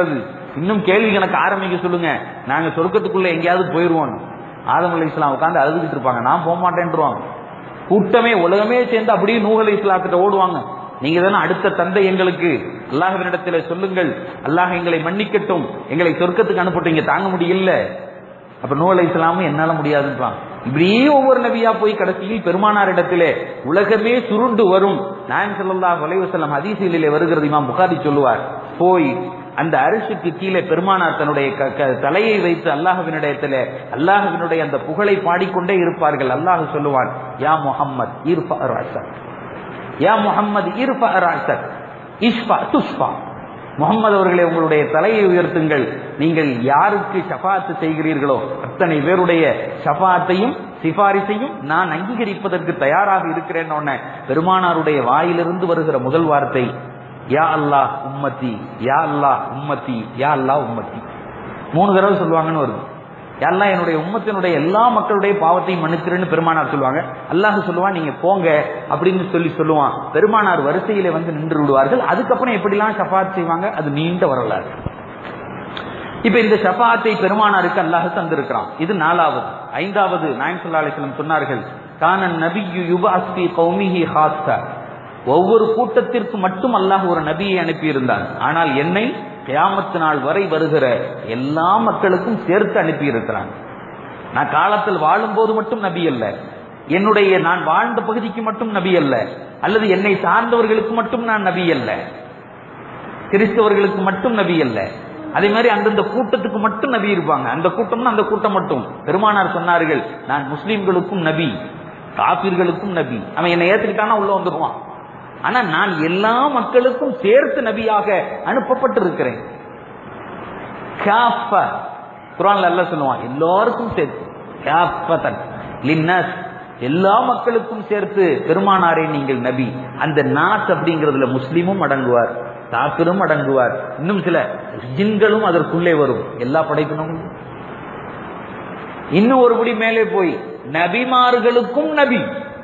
இன்னும் கேள்வி கணக்கு ஆரம்பிக்க சொல்லுங்க நாங்க சொர்க்கத்துக்குள்ள எங்கேயாவது போயிருவோம் ஆதம் அலி இஸ்லாம் உட்காந்து அழுதுகிட்டு இருப்பாங்க நான் போக மாட்டேன்ருவாங்க கூட்டமே உலகமே சேர்ந்து அப்படியே நூஹ் அலி இஸ்லாத்திட்ட ஓடுவாங்க நீங்க தானே அடுத்த தந்தை எங்களுக்கு அல்லாஹ்வினிடத்தில் சொல்லுங்கள் அல்லாஹ் எங்களை மன்னிக்கட்டும் எங்களை சொர்க்கத்துக்கு அனுப்பட்டும் தாங்க முடியல அப்ப நூ அலை இஸ்லாமும் என்னால முடியாதுன்றான் இப்படியே ஒவ்வொரு நபியா போய் கடைசியில் பெருமானார் இடத்திலே உலகமே சுருண்டு வரும் நாயம் ஸல்லல்லாஹு அலைஹி வஸல்லம் ஹதீஸிலே வருகிறது இமாம் புகாரி சொல்லுவார் போய் அந்த அரிசுக்கு கீழே பெருமானார் தன்னுடைய க- க- தலையை வைத்து அல்லாஹ்வினிடத்திலே அல்லாஹ்வினுடைய அந்த புகழை பாடிக்கொண்டே இருப்பார்கள் அல்லாஹ் சொல்லுவான் யா முஹம்மத் இர்ஃபா ரஅஸக் யா முஹம்மது இர்ஃபா ரஅஸக் இஷ்ஃபா துஷ்ஃபா முகமது அவர்களே உங்களுடைய தலையை உயர்த்துங்கள் நீங்கள் யாருக்கு ஷஃபாத்து செய்கிறீர்களோ அத்தனை பேருடைய ஷஃபாத்தையும் சிபாரிசையும் நான் அங்கீகரிப்பதற்கு தயாராக இருக்கிறேன் பெருமானாருடைய வாயிலிருந்து வருகிற முதல் வார்த்தை யா அல்லாஹ் உம்மத்தி யா அல்லாஹ் உம்மத்தி யா அல்லாஹ் உம்மத்தி மூணு தடவை சொல்லுவாங்கன்னு வருது யா அல்லாஹ் என்னுடைய உம்மத்தினுடைய எல்லா மக்களுடைய பாவத்தையும் மன்னிச்சிருன்னு பெருமானார் சொல்லுவாங்க அல்லாஹ் சொல்லுவான் நீங்க போங்க அப்படின்னு சொல்லி சொல்லுவான் பெருமானார் வரிசையில வந்து நின்று விடுவார்கள் அதுக்கப்புறம் எப்படிலாம் ஷஃபாத் செய்வாங்க அது நீண்ட வரலாறு இப்ப இந்த ஷஃபாத்தை பெருமானாருக்கு அல்லாஹ் தந்திருக்கிறான் இது நாலாவது ஐந்தாவது நாயம் சொல்லா அலிஸ்லம் சொன்னார்கள் கானன் நபியு யுபாஸ் ஃபி கௌமிஹி ஹாஸ்தா ஒவ்வொரு கூட்டத்திற்கு மட்டும் அல்லாஹ் ஒரு நபியை அனுப்பியிருந்தான் ஆனால் என்னை கியாமத்து நாள் வரை வருகிற எல்லா மக்களுக்கும் சேர்த்து அனுப்பியிருக்கிறான் நான் காலத்தில் வாழும்போது மட்டும் நபி அல்ல என்னுடைய நான் வாழ்ந்த பகுதிக்கு மட்டும் நபி அல்ல அல்லது என்னை சார்ந்தவர்களுக்கு மட்டும் நான் நபி அல்ல கிறிஸ்தவர்களுக்கு மட்டும் நபி அல்ல அதே மாதிரி அந்தந்த கூட்டத்துக்கு மட்டும் நபி இருப்பாங்க அந்த கூட்டம்னா அந்த கூட்டம் மட்டும் பெருமானார் சொன்னார்கள் நான் முஸ்லிம்களுக்கும் நபி காபிர்களுக்கும் நபி அவன் என்னை ஏத்துக்கிட்டானா உள்ள வந்துடுவான் ஆனா நான் எல்லா மக்களுக்கும் சேர்த்து நபியாக அனுப்பப்பட்டிருக்கிறேன் காஃபா. குர்ஆன்ல அல்லாஹ் சொல்லுவான் எல்லாருக்கும் சேர்த்து காஃபதன் லின்னஸ் எல்லா மக்களுக்கும் சேர்த்து பெருமானாரே நீங்கள் நபி அந்த நாஸ் அப்படிங்கிறதுல முஸ்லீமும் அடங்குவார் காப்பிரும் அடங்குவார் இன்னும் சில ஜின்களும் அதற்குள்ளே வரும் எல்லா படைப்பினும் இன்னும் ஒருபடி மேலே போய் நபிமார்களுக்கும் நபி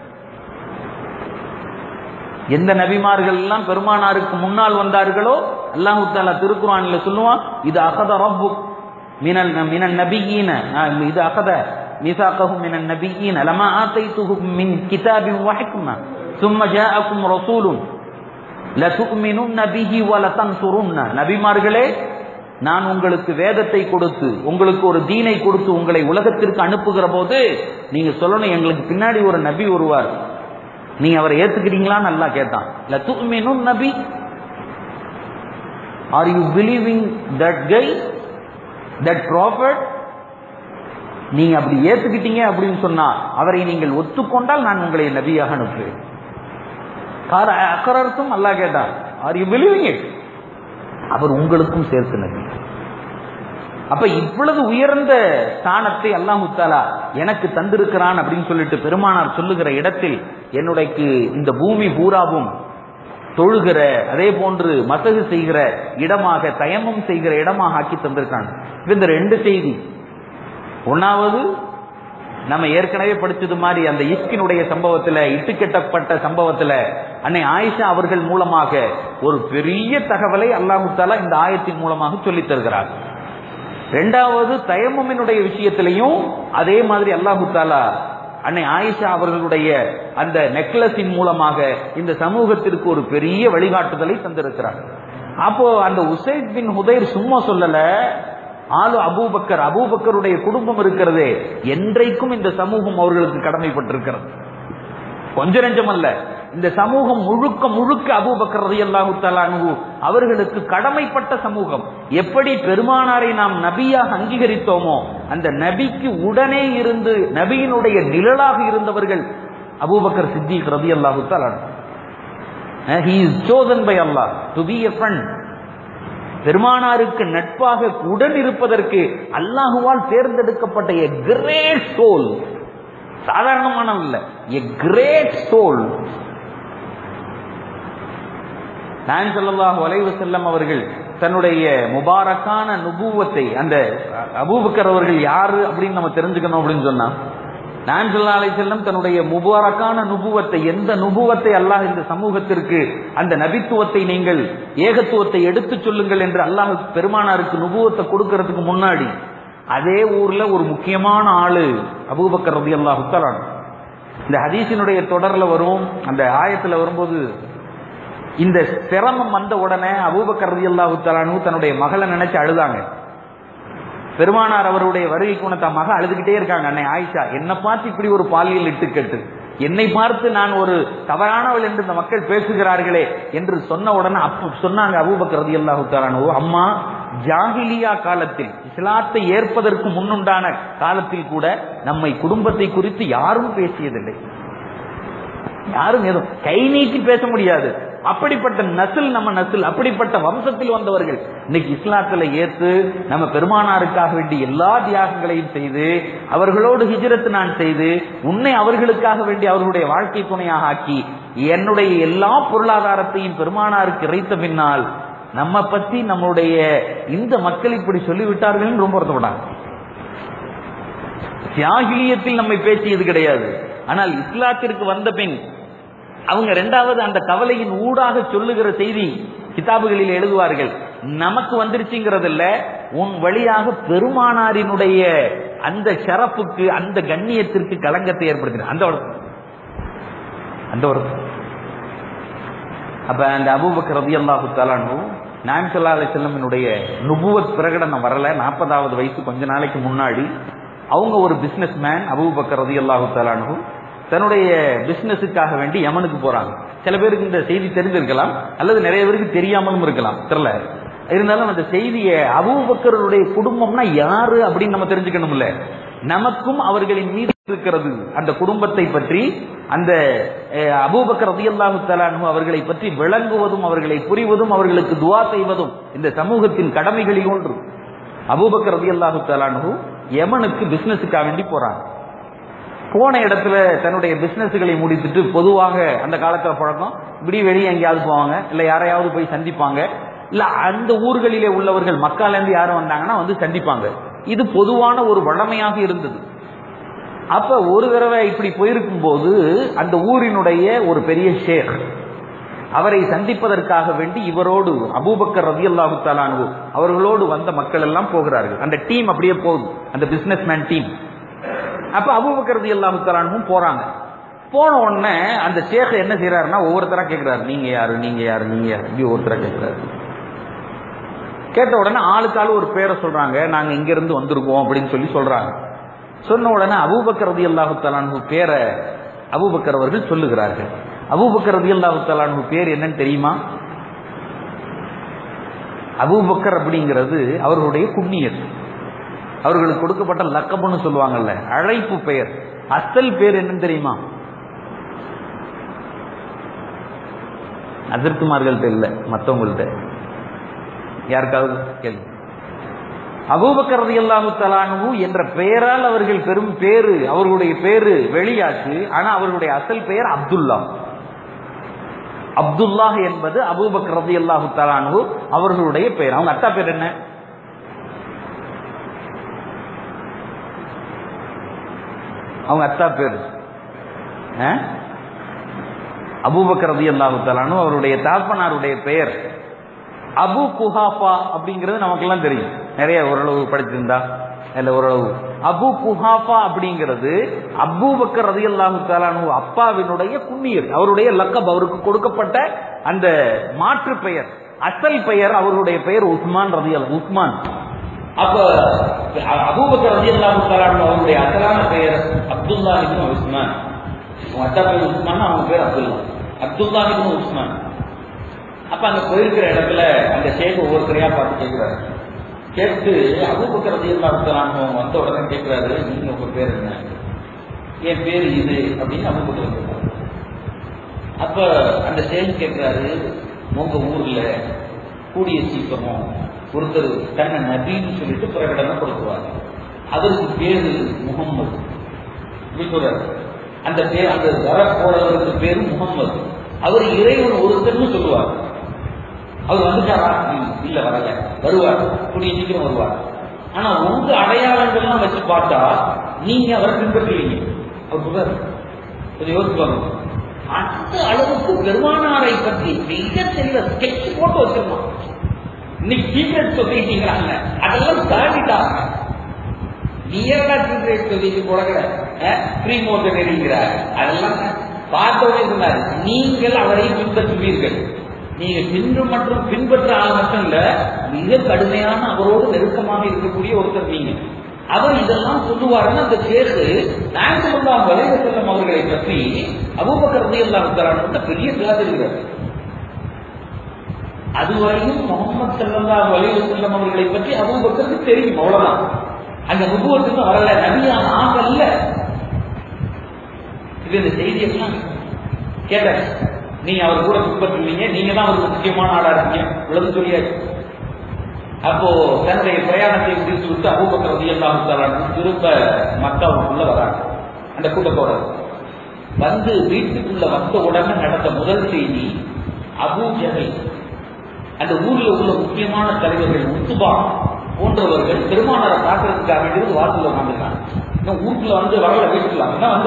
எந்த நபிமார்கள் எல்லாம் பெருமானாருக்கு முன்னால் வந்தார்களோ அல்லாஹு தாலா திருக்குறான்ல சொல்லுவான் இது அகத ரப்பு மினல் மினன் நபியீன இது அகத மிசாக்கஹு மினன் நபியீன லமா ஆத்தைத்துஹு மின் கிதாபின் வஹிக்மா ثم جاءكم رسول لتؤمنن به ولتنصرن நபிமார்களே நான் உங்களுக்கு வேதத்தை கொடுத்து உங்களுக்கு ஒரு தீனை கொடுத்து உங்களை உலகத்திற்கு அனுப்புகிற போது நீங்க சொல்லணும் எங்களுக்கு பின்னாடி ஒரு நபி வருவார் நீங்க அவரை ஏத்துக்கிறீங்களான்னு நல்லா கேட்டான் லத்துமினும் நபி are you believing that guy that prophet நீங்க அப்படி ஏத்துக்கிட்டீங்க அப்படின்னு சொன்னா அவரை நீங்கள் ஒத்துக்கொண்டால் நான் உங்களை நபியாக அனுப்புவேன் கார அக்கரர்த்தும் அல்லா கேட்டான் ஆர் யூ பிலீவிங் இட் அவர் உங்களுக்கும் சேர்த்து நபி அப்ப இவ்வளவு உயர்ந்த ஸ்தானத்தை அல்லாஹு தாலா எனக்கு தந்திருக்கிறான் அப்படின்னு சொல்லிட்டு பெருமானார் சொல்லுகிற இடத்தில் என்னுடைய இந்த பூமி பூராவும் தொழுகிற அதே போன்று மசகு செய்கிற இடமாக தயமம் செய்கிற இடமாக ஆக்கி தந்திருக்காங்க இப்ப இந்த ரெண்டு செய்தி ஒன்னாவது நம்ம ஏற்கனவே படிச்சது மாதிரி அந்த இஸ்கினுடைய சம்பவத்துல இட்டுக்கட்டப்பட்ட சம்பவத்துல அன்னை ஆயிஷா அவர்கள் மூலமாக ஒரு பெரிய தகவலை அல்லாஹு தாலா இந்த ஆயத்தின் மூலமாக சொல்லித் தருகிறார் ரெண்டாவது தயமமினுடைய விஷயத்திலையும் அதே மாதிரி அல்லாஹு தாலா அன்னை ஆயிஷா அவர்களுடைய அந்த நெக்லஸின் மூலமாக இந்த சமூகத்திற்கு ஒரு பெரிய வழிகாட்டுதலை தந்திருக்கிறார் அப்போ அந்த உசைத் பின் ஹுதைர் சும்மா சொல்லல ஆளு அபூபக்கர் அபூபக்கருடைய குடும்பம் இருக்கிறதே என்றைக்கும் இந்த சமூகம் அவர்களுக்கு கடமைப்பட்டிருக்கிறது கொஞ்ச நெஞ்சம் அல்ல இந்த சமூகம் முழுக்க முழுக்க அபூபக்கர் ரலியல்லாஹு தஆலா அன்ஹு அவர்களுக்கு கடமைப்பட்ட சமூகம் எப்படி பெருமானாரை நாம் நபியாக அங்கீகரித்தோமோ அந்த நபிக்கு உடனே இருந்து நபியினுடைய நிழலாக இருந்தவர்கள் அபூபக்கர் சித்திக் ரலியல்லாஹு தஆலா he is chosen by Allah to be a friend பெருமானாருக்கு நட்பாக உடன் இருப்பதற்கு அல்லாஹுவால் தேர்ந்தெடுக்கப்பட்ட a great soul சாதாரணமான இல்ல a great soul நான் ஸல்லல்லாஹு அலைஹி வஸல்லம் அவர்கள் தன்னுடைய முபாரக்கான நுபுவத்தை அந்த அபூபக்கர் அவர்கள் யாரு அப்படின்னு நம்ம தெரிஞ்சுக்கணும் அப்படின்னு சொன்னா நான் சொல்லா செல்லம் தன்னுடைய முபாரக்கான நுபுவத்தை எந்த நுபுவத்தை அல்லாஹ் இந்த சமூகத்திற்கு அந்த நபித்துவத்தை நீங்கள் ஏகத்துவத்தை எடுத்துச் சொல்லுங்கள் என்று அல்லாஹ் பெருமானாருக்கு நுபுவத்தை கொடுக்கறதுக்கு முன்னாடி அதே ஊர்ல ஒரு முக்கியமான ஆளு அபூபக்கர் ரதி அல்லாஹு இந்த ஹதீஸினுடைய தொடர்ல வரும் அந்த ஆயத்துல வரும்போது இந்த சிரமம் வந்த உடனே அபூபக்கர் ரதி அல்லாஹு தன்னுடைய மகளை நினைச்சு அழுதாங்க பெருமானார் அவருடைய வருகைக்கு உன தன் மக அழுதுகிட்டே இருக்காங்க அன்னை ஆயிஷா என்ன பார்த்து இப்படி ஒரு பாலியல் இட்டுக்கட்டு என்னை பார்த்து நான் ஒரு தவறானவள் என்று இந்த மக்கள் பேசுகிறார்களே என்று சொன்ன உடனே அப்ப சொன்னாங்க அபூபக்கர் ரதி அல்லாஹு அம்மா ஜாகிலியா காலத்தில் இஸ்லாத்தை ஏற்பதற்கு முன்னுண்டான காலத்தில் கூட நம்மை குடும்பத்தை குறித்து யாரும் பேசியதில்லை யாரும் எதுவும் கை நீட்டி பேச முடியாது அப்படிப்பட்ட நசில் நம்ம நசில் அப்படிப்பட்ட வம்சத்தில் வந்தவர்கள் இன்னைக்கு இஸ்லாத்துல ஏத்து நம்ம பெருமானாருக்காக வேண்டி எல்லா தியாகங்களையும் செய்து அவர்களோடு ஹிஜரத்து நான் செய்து உன்னை அவர்களுக்காக வேண்டி அவர்களுடைய வாழ்க்கை துணையாக ஆக்கி என்னுடைய எல்லா பொருளாதாரத்தையும் பெருமானாருக்கு இறைத்த பின்னால் நம்ம பத்தி நம்மளுடைய இந்த மக்கள் இப்படி சொல்லிவிட்டார்கள் ரொம்ப வருத்தப்பட்டாங்க தியாகிலியத்தில் நம்மை பேசியது கிடையாது ஆனால் இஸ்லாத்திற்கு வந்த பின் அவங்க ரெண்டாவது அந்த கவலையின் ஊடாக சொல்லுகிற செய்தி கிதாபுகளில் எழுதுவார்கள் நமக்கு வந்துருச்சுங்கிறது இல்ல உன் வழியாக பெருமானாரினுடைய அந்த ஷரப்புக்கு அந்த கண்ணியத்திற்கு களங்கத்தை ஏற்படுத்தின அந்த வருத்தம் அந்த வருத்தம் அப்ப அந்த அபூபக்கர் ரதி அல்லாஹு தலானு நாயம் சொல்லா அலி செல்லமினுடைய நுபுவத் பிரகடனம் வரல நாற்பதாவது வயசு கொஞ்ச நாளைக்கு முன்னாடி அவங்க ஒரு பிசினஸ் மேன் அபூபக்கர் ரதி அல்லாஹு தலானு தன்னுடைய பிசினஸுக்காக வேண்டி யமனுக்கு போறாங்க சில பேருக்கு இந்த செய்தி தெரிஞ்சிருக்கலாம் அல்லது நிறைய பேருக்கு தெரியாமலும் இருக்கலாம் தெரியல இருந்தாலும் அந்த செய்தியை அபூபக்கருடைய குடும்பம்னா யாரு அப்படின்னு நம்ம தெரிஞ்சுக்கணும்ல நமக்கும் அவர்களின் மீது இருக்கிறது அந்த குடும்பத்தை பற்றி அந்த அபூபக்கர் ரதியல்லாஹு தலானு அவர்களை பற்றி விளங்குவதும் அவர்களை புரிவதும் அவர்களுக்கு துவா செய்வதும் இந்த சமூகத்தின் கடமைகளில் ஒன்று அபூபக்கர் ரதியல்லாஹு தலானு யமனுக்கு பிசினஸுக்காக வேண்டி போறாங்க போன இடத்துல தன்னுடைய பிசினஸ்களை முடித்துட்டு பொதுவாக அந்த காலத்துல பழக்கம் இப்படி வெளியே எங்கேயாவது போவாங்க இல்ல யாரையாவது போய் சந்திப்பாங்க இல்ல அந்த ஊர்களிலே உள்ளவர்கள் மக்கால இருந்து யாரும் வந்தாங்கன்னா வந்து சந்திப்பாங்க இது பொதுவான ஒரு வழமையாக இருந்தது அப்ப ஒரு தடவை இப்படி போயிருக்கும் போது அந்த ஊரினுடைய ஒரு பெரிய ஷேக் அவரை சந்திப்பதற்காக வேண்டி இவரோடு அபூபக்கர் ரதி அல்லாஹு தாலானு அவர்களோடு வந்த மக்கள் எல்லாம் போகிறார்கள் அந்த டீம் அப்படியே போகுது அந்த பிசினஸ் மேன் டீம் அப்ப அபூபக்கர் ரதி அல்லாஹு தாலானும் போறாங்க போன உடனே அந்த ஷேக் என்ன செய்யறாருன்னா ஒவ்வொருத்தரா கேட்கிறாரு நீங்க யாரு நீங்க யாரு நீங்க யாரு இப்படி ஒருத்தரா கேட்கிறாரு கேட்ட உடனே ஆளுக்கு ஆளு ஒரு பேரை சொல்றாங்க நாங்க இங்க இருந்து வந்திருக்கோம் அப்படின்னு சொல்லி சொல்றாங்க சொன்ன உடனே அபூபக்கர் ரதி அல்லாஹு தலானு பேரை அபூபக்கர் அவர்கள் சொல்லுகிறார்கள் அபூபக்கர் ரதி அல்லாஹு தலானு பேர் என்னன்னு தெரியுமா அபூபக்கர் அப்படிங்கிறது அவர்களுடைய குன்னியர் அவர்களுக்கு கொடுக்கப்பட்ட லக்கம்னு சொல்லுவாங்கல்ல அழைப்பு பெயர் அசல் பேர் என்னன்னு தெரியுமா அதிர்த்துமார்கள்ட்ட இல்ல மற்றவங்கள்ட்ட யாருக்காவது கேள்வி அபூபக்கர் ரலியல்லாஹு தலானு என்ற பெயரால் அவர்கள் பெரும் பேரு அவர்களுடைய பேரு வெளியாச்சு ஆனா அவர்களுடைய அசல் பெயர் அப்துல்லா அப்துல்லாஹ் என்பது அபூபக்கர் ரலியல்லாஹு தலானு அவர்களுடைய பெயர் அவங்க அத்தா பேர் என்ன அவங்க அத்தா பேர் அபூபக்கர் ரலியல்லாஹு தலானு அவருடைய தாப்பனாருடைய பெயர் அபு குஹாஃபா அப்படிங்கிறது நமக்கெல்லாம் தெரியும் நிறைய ஓரளவு படிச்சிருந்தா இல்ல ஓரளவு அபு குஹாஃபா அப்படிங்கிறது அபூபக்கர் ரதி அல்லாஹு தாலானு அப்பாவினுடைய குன்னியர் அவருடைய லக்கப் அவருக்கு கொடுக்கப்பட்ட அந்த மாற்று பெயர் அசல் பெயர் அவருடைய பெயர் உஸ்மான் ரதி அல் உஸ்மான் அப்ப அபூபக்கர் ரதி அல்லாஹு தாலானு அவருடைய அசலான பெயர் அப்துல்லா இப்னு உஸ்மான் அவங்க அத்தா பேர் உஸ்மான் அவங்க பேர் அப்துல்லா அப்துல்லா இப்னு உஸ்மான் அப்ப அங்க போயிருக்கிற இடத்துல அந்த ஷேக் ஒவ்வொருத்தரையா பார்த்து கேட்கிறாரு கேட்டு அபுபக்கர் ரதியல்லாஹு வந்த உடனே கேட்கிறாரு நீங்க உங்க பேர் என்ன என் பேர் இது அப்படின்னு அபுபக்கர் சொல்றாரு அப்ப அந்த ஷேக் கேட்கிறாரு உங்க ஊர்ல கூடிய சீக்கிரம் ஒருத்தர் தன்னை நபின்னு சொல்லிட்டு பிரகடனப்படுத்துவார் அதற்கு பேரு முகம்மது இப்படி சொல்றாரு அந்த பேர் அந்த வரப்போறவருக்கு பேரு முகம்மது அவர் இறைவன் ஒருத்தர்னு சொல்லுவார் அவர் வந்துட்டாரா இல்ல வரல வருவார் கூடிய சீக்கிரம் வருவார் ஆனா உங்க அடையாளங்கள்லாம் வச்சு பார்த்தா நீங்க அவரை பின்பற்றுவீங்க அவர் சொல்றாரு கொஞ்சம் யோசிப்பாங்க அந்த அளவுக்கு பெருமானாரை பற்றி மிக தெளிவ ஸ்கெட்ச் போட்டு வச்சிருந்தோம் இன்னைக்கு சீக்ரெட் சொசைட்டிங்கிறாங்க அதெல்லாம் தாண்டிட்டாங்க நீ என்னடா சீக்ரெட் சொசைட்டி போடக்கிற ஃப்ரீ மோட்டர் எறிகிறார் அதெல்லாம் பார்த்தவனே சொன்னார் நீங்கள் அவரை பின்பற்றுவீர்கள் நீங்க பின்பு மற்றும் பின்பற்ற ஆள் மட்டும் இல்ல மிக கடுமையான அவரோடு நெருக்கமாக இருக்கக்கூடிய ஒருத்தர் நீங்க அவர் இதெல்லாம் சொல்லுவாருன்னு அந்த சேர்த்து நாயகமுல்லா வலைய செல்லம் அவர்களை பற்றி அபூபக்கர் ரலியல்லாஹு தஆலா பெரிய கிளாஸ் இருக்கிறார் அதுவரையும் முகமது ஸல்லல்லாஹு அலைஹி வஸல்லம் அவர்களை பற்றி அபூபக்கருக்கு தெரியும் அவ்வளவுதான் அந்த நுபுவத்துக்கு வரல நபியான ஆகல்ல இது இந்த செய்தியெல்லாம் கேட்டார் நீங்க அவர் கூட பின்பற்றுவீங்க நீங்க தான் அவருக்கு முக்கியமான ஆளா இருக்கீங்க இவ்வளவு சொல்லியாச்சு அப்போ தன்னுடைய பிரயாணத்தை முடித்து விட்டு அபூபக்கர் ரலியல்லாஹு தஆலா திரும்ப மக்காவுக்குள்ள வராங்க அந்த கூட்டத்தோட வந்து வீட்டுக்குள்ள வந்த உடனே நடந்த முதல் செய்தி அபூ ஜஹல் அந்த ஊர்ல உள்ள முக்கியமான தலைவர்கள் உத்துபா போன்றவர்கள் பெருமானாரை பார்க்கறதுக்காக இருந்து வாசல்ல உட்காந்துருக்காங்க இன்னும் ஊருக்குள்ள வந்து வரல வீட்டுக்குள்ள அப்படின்னா வந்து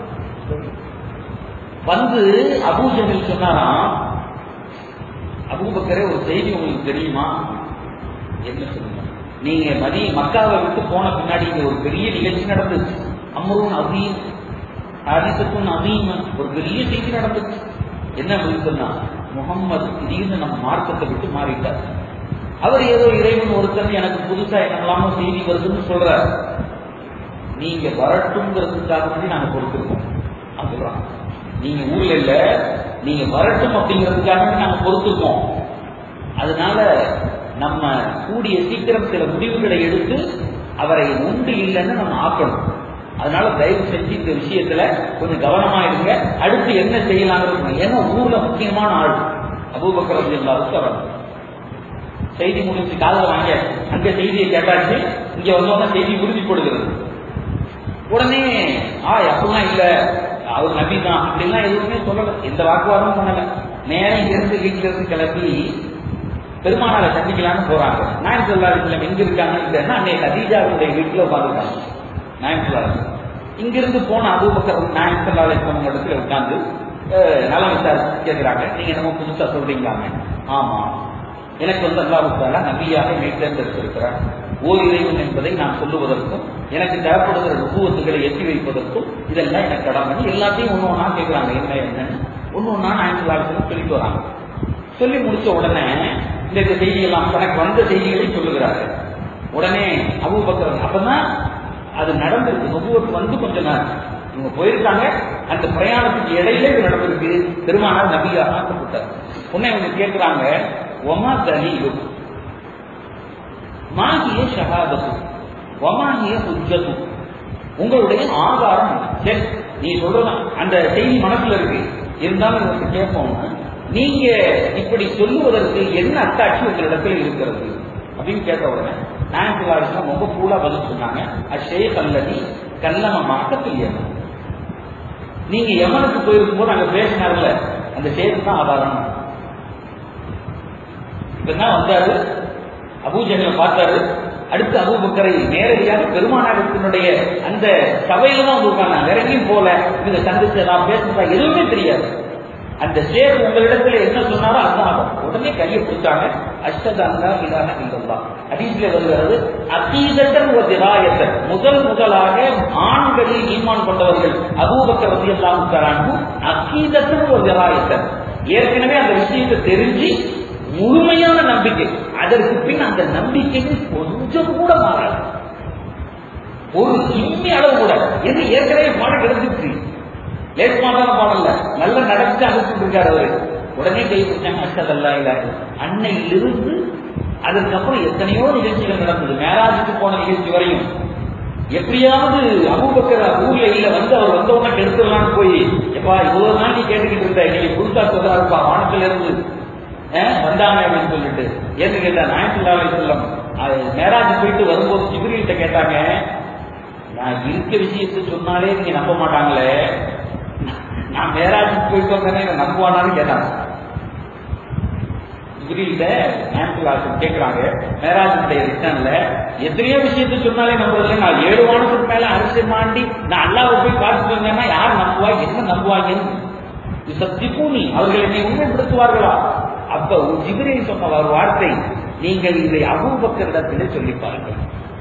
வந்து அபூஜகல் சொன்னாராம் அபூபக்கரே ஒரு செய்தி உங்களுக்கு தெரியுமா என்ன சொல்லுங்க நீங்க மதி மக்காவை விட்டு போன பின்னாடி இங்க ஒரு பெரிய நிகழ்ச்சி நடந்துச்சு அம்ருன் அதீம் ஹாரிசத்துன் அதீம் ஒரு பெரிய செய்தி நடந்துச்சு என்ன அப்படின்னு சொன்னா முகம்மது திடீர்னு நம்ம மார்க்கத்தை விட்டு மாறிட்டார் அவர் ஏதோ இறைவன் ஒருத்தர் எனக்கு புதுசா என்னெல்லாமோ செய்தி வருதுன்னு சொல்றார் நீங்க வரட்டும்ங்கிறதுக்காக வேண்டி நாங்க பொறுத்திருக்கோம் அது சொல்றான் நீங்க ஊர்ல இல்ல நீங்க வரட்டும் அப்படிங்கிறதுக்காக வேண்டி நாங்க பொறுத்திருக்கோம் அதனால நம்ம கூடிய சீக்கிரம் சில முடிவுகளை எடுத்து அவரை உண்டு இல்லைன்னு நம்ம ஆக்கணும் அதனால தயவு செஞ்சு இந்த விஷயத்துல கொஞ்சம் கவனமா இருங்க அடுத்து என்ன செய்யலாங்கிறது ஏன்னா ஊர்ல முக்கியமான ஆள் அபூபக்கர் ரலியல்லாஹு அவர் செய்தி முடிஞ்சு காதல வாங்க அங்க செய்தியை கேட்டாச்சு இங்க வந்தோம்னா செய்தி உறுதிப்படுகிறது உடனே ஆ அப்படிலாம் இல்ல அவர் நபி தான் அப்படிலாம் எதுவுமே சொல்லல எந்த வாக்குவாதமும் பண்ணல நேரம் இங்க இருந்து வீட்டுல இருந்து கிளம்பி பெருமானாரை சந்திக்கலாம்னு போறாங்க நாயன் சொல்லா வீட்டுல எங்க இருக்காங்கன்னு அன்னைக்கு கதீஜாவுடைய வீட்டுல உட்காந்துருக்காங்க நாயன் சொல்லா இங்கிருந்து போன அபூபக்கர் நாயன் சொல்லா இஸ்லாம் இடத்துல உட்கார்ந்து நலம் விசாரிச்சு கேட்கிறாங்க நீங்க என்னமோ புதுசா சொல்றீங்களாங்க ஆமா எனக்கு வந்து அல்லாஹால நபியாக என்னை தேர்ந்தெடுத்திருக்கிறார் ஓர் இறைவன் என்பதை நான் சொல்லுவதற்கும் எனக்கு தேவைப்படுகிற நுபுவத்துகளை எட்டி வைப்பதற்கும் இதெல்லாம் எனக்கு கடமை எல்லாத்தையும் ஒன்று ஒன்றா கேட்குறாங்க என்ன என்னன்னு ஒன்று ஒன்றா நாயன் சொல்லா சொல்லிட்டு வராங்க சொல்லி முடிச்ச உடனே இந்த செய்தியெல்லாம் தனக்கு வந்த செய்திகளை சொல்லுகிறார்கள் உடனே அபூபக்கர் அப்பதான் அது நடந்திருக்கு நுபுவத்து வந்து கொஞ்ச நாள் இவங்க போயிருக்காங்க அந்த பிரயாணத்துக்கு இடையில இது நடந்திருக்கு பெருமானார் நபியாக ஆக்கப்பட்டார் உடனே இவங்க கேட்கிறாங்க ஒமா தலீலு மாகிய ஷஹாதத்து ஒமாகிய உஜ்ஜத்து உங்களுடைய ஆதாரம் என்ன? சரி நீ சொல்றது அந்த செய்தி மனசுல இருக்கு இருந்தாலும் உங்களுக்கு கேட்போம் நீங்க இப்படி சொல்லுவதற்கு என்ன அத்தாட்சி உங்களிடத்தில் இருக்கிறது அப்படின்னு கேட்ட உடனே நாயன்குலாரிசம் ரொம்ப கூலா பதில் சொன்னாங்க அஷேக் அல்லதி கல்லம மாக்கத்தில் யமன் நீங்க யமனுக்கு போயிருக்கும் போது அங்க பேசினார்ல அந்த ஷேக் தான் ஆதாரம் இப்பதான் வந்தாரு அபூஜகலை பார்த்தாரு அடுத்து அபூபக்கரை நேரடியாக பெருமாநாயகத்தினுடைய அந்த சபையில தான் வந்து உட்கார்ந்தாங்க வேற எங்கேயும் போல இவங்க சந்திச்சு நான் பேசுறதா எதுவுமே தெரியாது அந்த ஷேக் உங்களிடத்துல என்ன சொன்னாரோ அதுதான் உடனே கையை பிடிச்சாங்க அஷ்டத அல்லா இலாக இல்லல்லா ஹதீஸ்ல வருகிறது அத்தீதத்தன் ஒரு திராயத்தன் முதல் முதலாக ஆண்களில் ஈமான் கொண்டவர்கள் அபூபக்கர் ரலியல்லாஹு தஆலா அக்கீதத்தன் ஒரு திராயத்தன் ஏற்கனவே அந்த விஷயத்தை தெரிஞ்சு முழுமையான நம்பிக்கை அதற்கு பின் அந்த நம்பிக்கைக்கு கொஞ்சம் கூட மாறாது ஒரு இம்மி அளவு கூட எது ஏற்கனவே பாடம் கிடைச்சிருச்சு லேஸ்மாதான பாடல்ல நல்ல நடந்து அனுப்பிட்டு இருக்காரு அவரு உடனே கை பிடிச்சாங்க அஷ்டதல்லா இல்ல அன்னையிலிருந்து அதற்கப்புறம் எத்தனையோ நிகழ்ச்சிகள் நடந்தது மேராஜுக்கு போன நிகழ்ச்சி வரையும் எப்படியாவது அபூபக்கர் ஊர்ல இல்ல வந்து அவர் வந்த உடனே கெடுத்துடலாம்னு போய் எப்பா இவ்வளவு நாள் நீ கேட்டுக்கிட்டு இருந்த நீங்க புதுசா சொல்றாருப்பா வானத்துல இருந்து வந்தாங்க அப்படின்னு சொல்லிட்டு ஏன்னு கேட்டா நாயத்துல்லா செல்லம் மேராஜ் போயிட்டு வரும்போது ஜிபிரிகிட்ட கேட்டாங்க நான் இருக்க விஷயத்தை சொன்னாலே நீங்க நம்ப மாட்டாங்களே நான் மேராஜுக்கு போயிட்டு வந்தேனே இவன் நம்புவானான்னு கேட்டாங்க ஜிப்ரீல்ட நாயகலாசன் கேட்கிறாங்க மேராஜனுடைய ரிட்டர்ன்ல எத்தனையோ விஷயத்தை சொன்னாலே நம்புறதுல நான் ஏழு வானத்துக்கு மேல அரிசி மாண்டி நான் அல்லாவை போய் காட்டுட்டு வந்தேன்னா யார் நம்புவா என்ன நம்புவாங்கன்னு சத்திப்பூனி அவர்கள் என்னை உண்மைப்படுத்துவார்களா அப்ப ஜிப்ரீல் சொன்ன ஒரு வார்த்தை நீங்கள் இதை அபூபக்கரிடத்திலே சொல்லி பாருங்கள்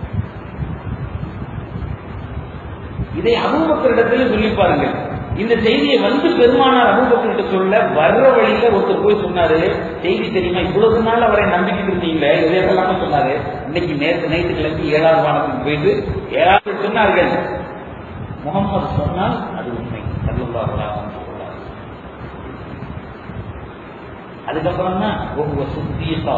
இதை அபூபக்கரிடத்திலே சொல்லி பாருங்கள் இந்த செய்தியை வந்து பெருமானார் அபூபக்கர்கிட்ட சொல்ல வர்ற வழியில ஒருத்தர் போய் சொன்னாரு செய்தி தெரியுமா இவ்வளவு நாள் அவரை நம்பிக்கிட்டு இருந்தீங்களே இதெல்லாம் சொன்னாரு இன்னைக்கு நேற்று நைட்டு கிளம்பி ஏழாவது வானத்துக்கு போயிட்டு ஏழாவது சொன்னார்கள் முகமது சொன்னால் அது உண்மை சல்லுல்லாஹு அதுக்கப்புறம் தான் ஒவ்வொரு சித்தியக்கா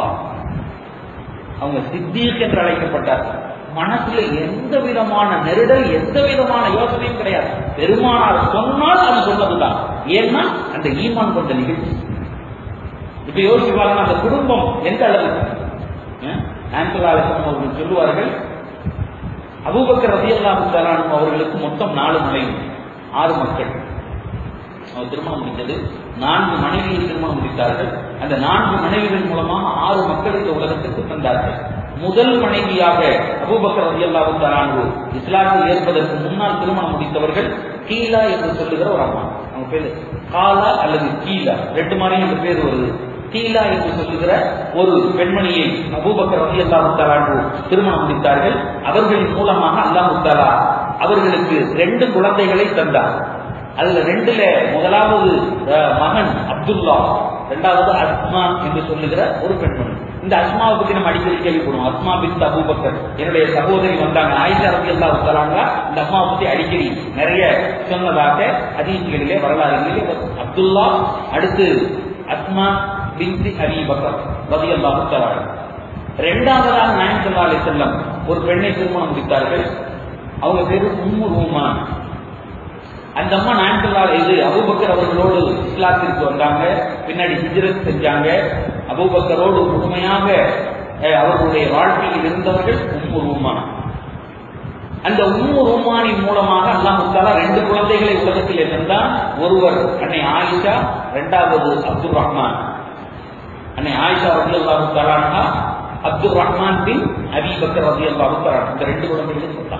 அவங்க சித்தியக் என்று அழைக்கப்பட்டார் மனசுல எந்த விதமான நெருடல் எந்த விதமான யோசனையும் கிடையாது பெருமானார் சொன்னால் அது சொன்னதுதான் ஏன்னா அந்த ஈமான் கொண்ட நிகழ்ச்சி இப்ப யோசிச்சு பாருங்க அந்த குடும்பம் எந்த அளவுக்கு ஆங்கலா அலிசம் அவர்கள் சொல்லுவார்கள் அபூபக்கர் ரதியல்லாஹு தலானும் அவர்களுக்கு மொத்தம் நாலு மனைவி ஆறு மக்கள் அவர் திருமணம் முடித்தது நான்கு மனைவியை திருமணம் முடித்தார்கள் அந்த நான்கு மனைவிகள் மூலமாக ஆறு மக்கள் இந்த உலகத்துக்கு தந்தார்கள் முதல் மனைவியாக அபூபக்கர் ரதியல்லாஹு தலானு இஸ்லாத்தில் ஏற்பதற்கு முன்னால் திருமணம் முடித்தவர்கள் கீலா என்று சொல்லுகிற ஒரு அம்மா அவங்க பேரு காலா அல்லது கீலா ரெண்டு மாதிரியும் அந்த பேர் வருது கீலா என்று சொல்லுகிற ஒரு பெண்மணியை அபூபக்கர் ரதியல்லாஹு தலானு திருமணம் முடித்தார்கள் அவர்களின் மூலமாக அல்லாஹு தாலா அவர்களுக்கு ரெண்டு குழந்தைகளை தந்தார் அதுல ரெண்டுல முதலாவது மகன் அப்துல்லா இரண்டாவது அஸ்மா என்று சொல்லுகிற ஒரு பெண்மணி இந்த அஸ்மாவை பத்தி நம்ம அடிக்கடி கேள்விப்படுவோம் அஸ்மா பின் அபூபக்கர் என்னுடைய சகோதரி வந்தாங்க ஆயிஷா ரவி அல்லா தராங்க இந்த அம்மாவை பத்தி அடிக்கடி நிறைய சொன்னதாக அதிகங்களிலே வரலாறுகளிலே அப்துல்லா அடுத்து அஸ்மா பின் அபி பக்கர் ரவி அல்லா தராங்க இரண்டாவதாக நாயன் சல்லா அலி செல்லம் ஒரு பெண்ணை திருமணம் முடித்தார்கள் அவங்க பேரு உம்மு ரூமான் அந்த அம்மா நாயன்கல்லால் இது அபூபக்கர் அவர்களோடு இஸ்லாத்திற்கு வந்தாங்க பின்னாடி ஹிஜ்ரத் செஞ்சாங்க அபூபக்கரோடு முழுமையாக அவர்களுடைய வாழ்க்கையில் இருந்தவர்கள் உம்மு ரூமான் அந்த உம்மு ரூமானின் மூலமாக அல்லாஹாலா ரெண்டு குழந்தைகளை உலகத்தில் இருந்தால் ஒருவர் அன்னை ஆயிஷா இரண்டாவது அப்துல் ரஹ்மான் அன்னை ஆயிஷா ரபி அல்லாஹு தலானா அப்துல் ரஹ்மான் பின் அபிபக்கர் ரபி அல்லாஹு தலான் இந்த ரெண்டு குழந்தைகளும் சொன்னாங்க